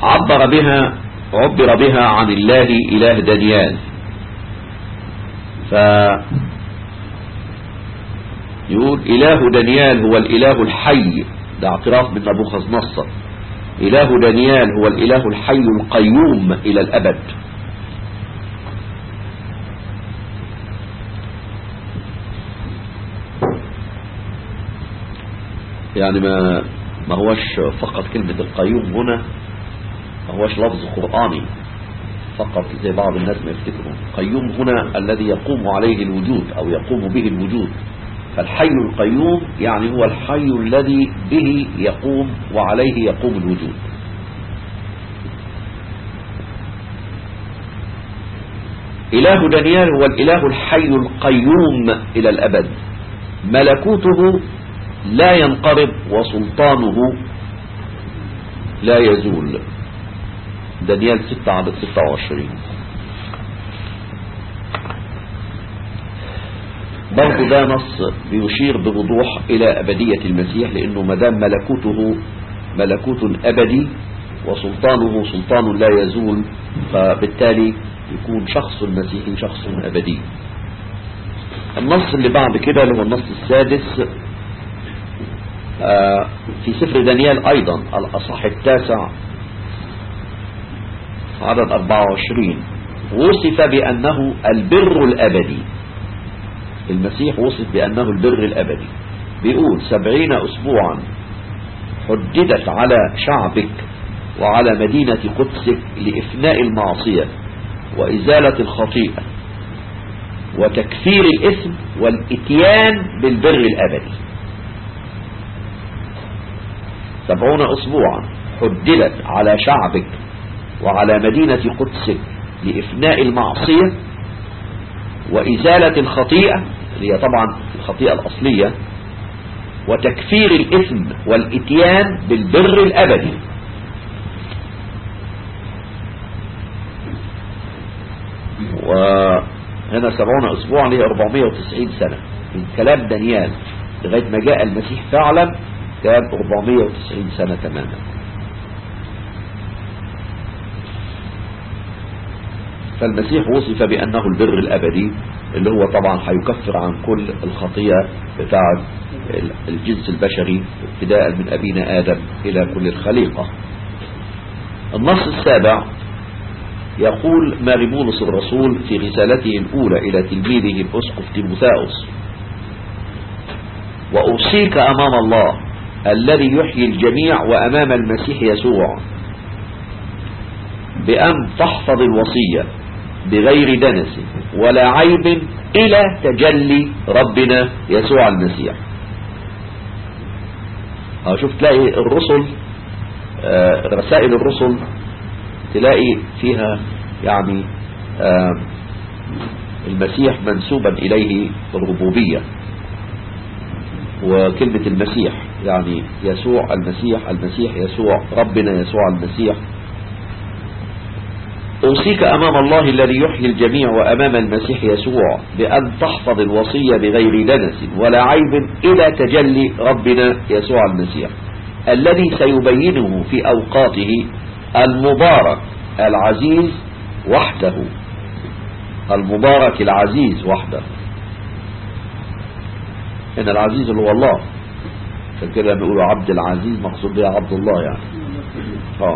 عبر بها عبر بها عن الله إله دانيال ف يقول إله دانيال هو الإله الحي ده اعتراف من نبوخذ نصر إله دانيال هو الإله الحي القيوم إلى الأبد يعني ما ما هوش فقط كلمة القيوم هنا ما هوش لفظ قرآني فقط زي بعض الناس ما يفتكرون قيوم هنا الذي يقوم عليه الوجود أو يقوم به الوجود فالحي القيوم يعني هو الحي الذي به يقوم وعليه يقوم الوجود إله دانيال هو الإله الحي القيوم إلى الأبد ملكوته لا ينقرض وسلطانه لا يزول دانيال 6 عدد 26 برضو ده نص بيشير بوضوح إلى أبدية المسيح لأنه مدام ملكوته ملكوت أبدي وسلطانه سلطان لا يزول فبالتالي يكون شخص المسيحي شخص أبدي النص اللي بعد كده اللي هو النص السادس آه في سفر دانيال أيضا الأصح التاسع عدد 24 وصف بأنه البر الأبدي المسيح وصف بأنه البر الأبدي بيقول سبعين أسبوعا حددت على شعبك وعلى مدينة قدسك لإفناء المعصية وإزالة الخطيئة وتكفير الإثم والإتيان بالبر الأبدي سبعون أسبوعا حددت على شعبك وعلى مدينة قدسك لإفناء المعصية وإزالة الخطيئة اللي هي طبعا الخطيئة الأصلية وتكفير الإثم والإتيان بالبر الأبدي وهنا سبعون أسبوعا هي 490 سنة من كلام دانيال لغاية ما جاء المسيح فعلا كان 490 سنة تماما فالمسيح وصف بأنه البر الأبدي اللي هو طبعا هيكفر عن كل الخطية بتاعة الجنس البشري ابتداء من أبينا آدم إلى كل الخليقة النص السابع يقول ماري بولس الرسول في رسالته الأولى إلى تلميذه الأسقف تيموثاوس وأوصيك أمام الله الذي يحيي الجميع وأمام المسيح يسوع بأن تحفظ الوصية بغير دنس ولا عيب إلى تجلي ربنا يسوع المسيح أو شوف تلاقي الرسل آه رسائل الرسل تلاقي فيها يعني آه المسيح منسوبا إليه الربوبية وكلمة المسيح يعني يسوع المسيح المسيح يسوع ربنا يسوع المسيح أوصيك أمام الله الذي يحيي الجميع وأمام المسيح يسوع بأن تحفظ الوصية بغير دنس ولا عيب إلى تجلي ربنا يسوع المسيح الذي سيبينه في أوقاته المبارك العزيز وحده المبارك العزيز وحده إن العزيز اللي هو الله عشان كده بيقولوا عبد العزيز مقصود بها عبد الله يعني اه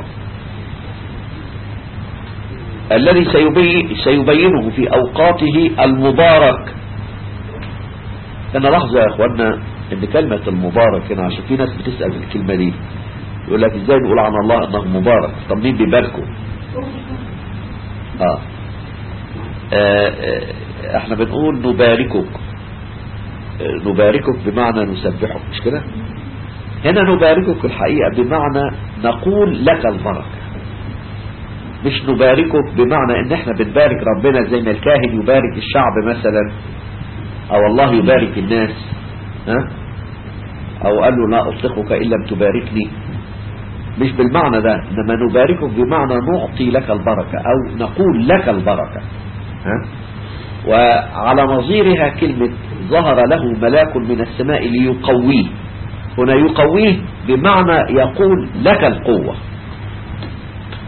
الذي سيبي سيبينه في أوقاته المبارك أنا لحظة يا أخوانا إن كلمة المبارك هنا عشان في ناس بتسأل في الكلمة دي يقول لك إزاي نقول عن الله أنه مبارك طب مين بيباركه آه. آه. آه. احنا بنقول نباركك آه. نباركك بمعنى نسبحك مش كده هنا نباركك الحقيقة بمعنى نقول لك البركة مش نباركك بمعنى ان احنا بنبارك ربنا زي ما الكاهن يبارك الشعب مثلا او الله يبارك الناس ها او قال له لا اطلقك ان لم تباركني مش بالمعنى ده انما نباركك بمعنى نعطي لك البركة او نقول لك البركة ها وعلى نظيرها كلمة ظهر له ملاك من السماء ليقويه هنا يقويه بمعنى يقول لك القوة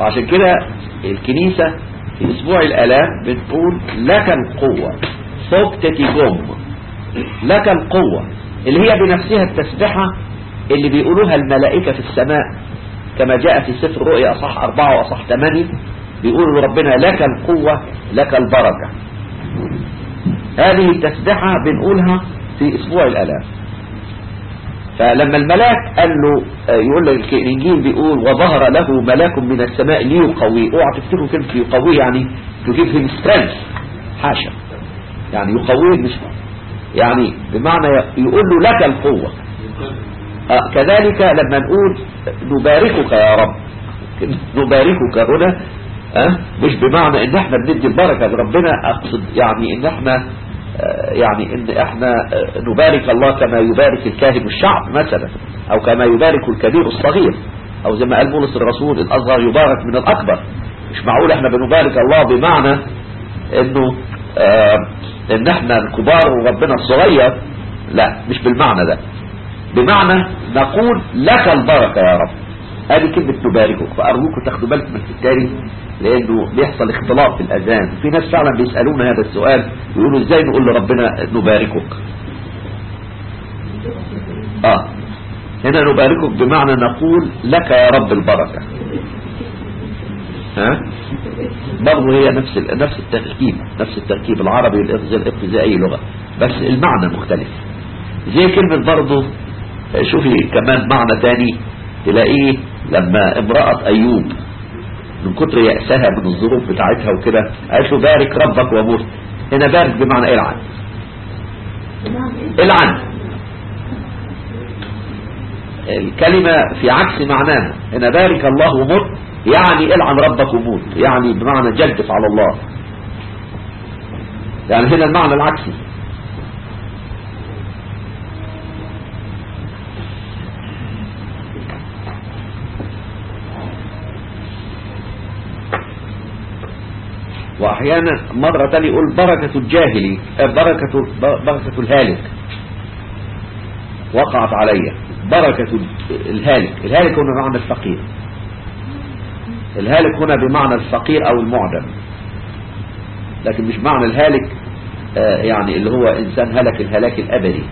وعشان كده الكنيسة في اسبوع الالام بنقول لك القوة سوكتتي جم لك القوة اللي هي بنفسها التسبحة اللي بيقولوها الملائكة في السماء كما جاء في سفر رؤيا أصح أربعة وأصح ثمانية بيقولوا ربنا لك القوة لك البركة هذه التسبحة بنقولها في أسبوع الألام فلما الملاك قال له يقول لك الإنجيل بيقول وظهر له ملاك من السماء ليقويه اوعى تفتكروا كلمة يقويه يعني تجيب him strength حاشا يعني يقويه مش يعني بمعنى يقول له لك القوة آه كذلك لما نقول نباركك يا رب نباركك هنا أه؟ مش بمعنى ان احنا بندي البركة لربنا اقصد يعني ان احنا آه يعني ان احنا آه نبارك الله كما يبارك الكاهن الشعب مثلا او كما يبارك الكبير الصغير او زي ما قال بولس الرسول الاصغر يبارك من الاكبر مش معقول احنا بنبارك الله بمعنى انه ان احنا الكبار وربنا الصغير لا مش بالمعنى ده بمعنى نقول لك البركة يا رب هذه كلمة نباركك فأرجوكم تاخدوا بالكم من التالي لأنه بيحصل اختلاط في الأذان في ناس فعلا بيسألونا هذا السؤال يقولوا ازاي نقول لربنا نباركك آه هنا نباركك بمعنى نقول لك يا رب البركة ها برضه هي نفس نفس التركيب نفس التركيب العربي والإبط زي أي لغة بس المعنى مختلف زي كلمة برضه شوفي كمان معنى تاني تلاقيه لما امرأة أيوب من كتر يأسها من الظروف بتاعتها وكده قالت له بارك ربك ومت هنا بارك بمعنى العن العن الكلمة في عكس معناها هنا بارك الله ومت يعني العن ربك وموت يعني بمعنى جلدف على الله يعني هنا المعنى العكسي واحيانا مرة تانية يقول بركة الجاهلي بركة بركة الهالك وقعت علي بركة الهالك الهالك هنا بمعنى الفقير الهالك هنا بمعنى الفقير او المعدم لكن مش معنى الهالك آه يعني اللي هو انسان هلك الهلاك الابدي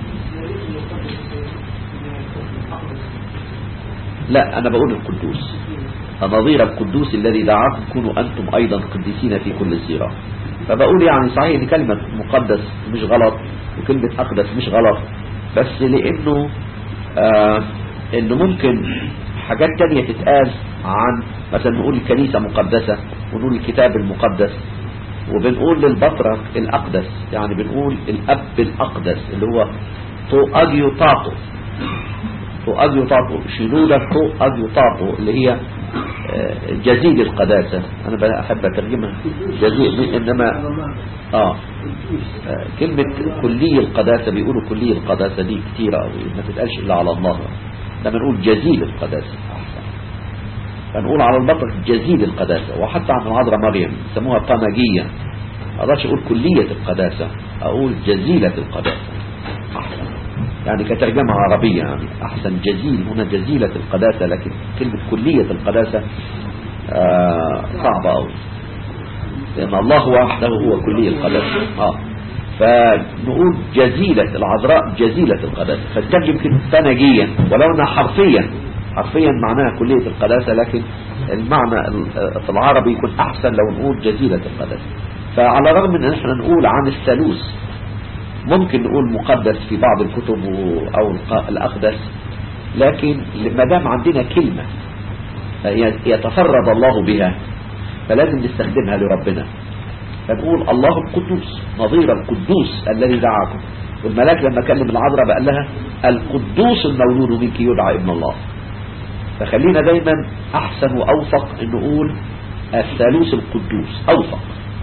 لا انا بقول القدوس نظير القدوس الذي دعاكم كونوا أنتم أيضا قديسين في كل الزيرة فبقول يعني صحيح ان كلمة مقدس مش غلط وكلمة أقدس مش غلط بس لأنه آه إنه ممكن حاجات تانية تتقال عن مثلا نقول الكنيسة مقدسة ونقول الكتاب المقدس وبنقول للبطرك الأقدس يعني بنقول الأب الأقدس اللي هو تو أجيو تاطو تو أجيو تاطو شنودة تو أجيو تاطو اللي هي جزيل القداسة أنا أحب أترجمها جزيل إنما آه كلمة كلية القداسة بيقولوا كلية القداسة دي كتيرة أوي ما تتقالش إلا على الله لما نقول جزيل القداسة أحسن فنقول على البطل جزيل القداسة وحتى عن العذراء مريم يسموها طنجية ما أقدرش أقول كلية القداسة أقول جزيلة القداسة أحسن يعني كترجمة عربية يعني أحسن جزيل هنا جزيلة القداسة لكن كلمة كلية القداسة آه صعبة أوي لأن الله وحده هو كلية القداسة آه فنقول جزيلة العذراء جزيلة القداسة فترجم كلمة ثنجيا ولو أنها حرفيا حرفيا معناها كلية القداسة لكن المعنى في العربي يكون أحسن لو نقول جزيلة القداسة فعلى الرغم من أن احنا نقول عن الثالوث ممكن نقول مقدس في بعض الكتب أو الأقدس لكن ما دام عندنا كلمة يتفرد الله بها فلازم نستخدمها لربنا فنقول الله القدوس نظير القدوس الذي دعاكم والملاك لما كلم العذراء بقى لها القدوس المولود منك يدعى ابن الله فخلينا دايما أحسن وأوفق أن نقول الثالوث القدوس أوفق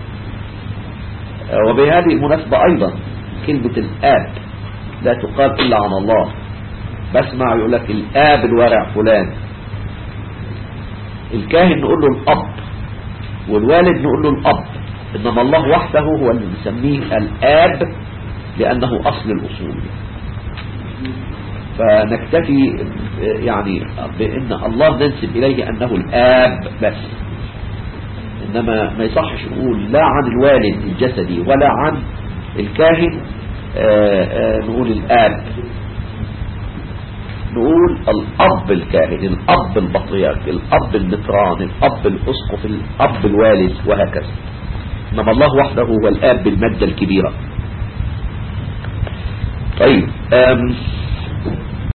وبهذه المناسبة أيضا كلمة الآب لا تقال إلا عن الله بسمع يقول لك الآب الورع فلان الكاهن نقول له الأب والوالد نقول له الأب إنما الله وحده هو اللي نسميه الآب لأنه أصل الأصول فنكتفي يعني بأن الله ننسب إليه أنه الآب بس إنما ما يصحش نقول لا عن الوالد الجسدي ولا عن الكاهن آه، آه، نقول الآب نقول الأب الكاهن الأب البطريرك الأب المطران الأب الأسقف الأب الوالد وهكذا إنما الله وحده هو الآب بالمادة الكبيرة طيب أم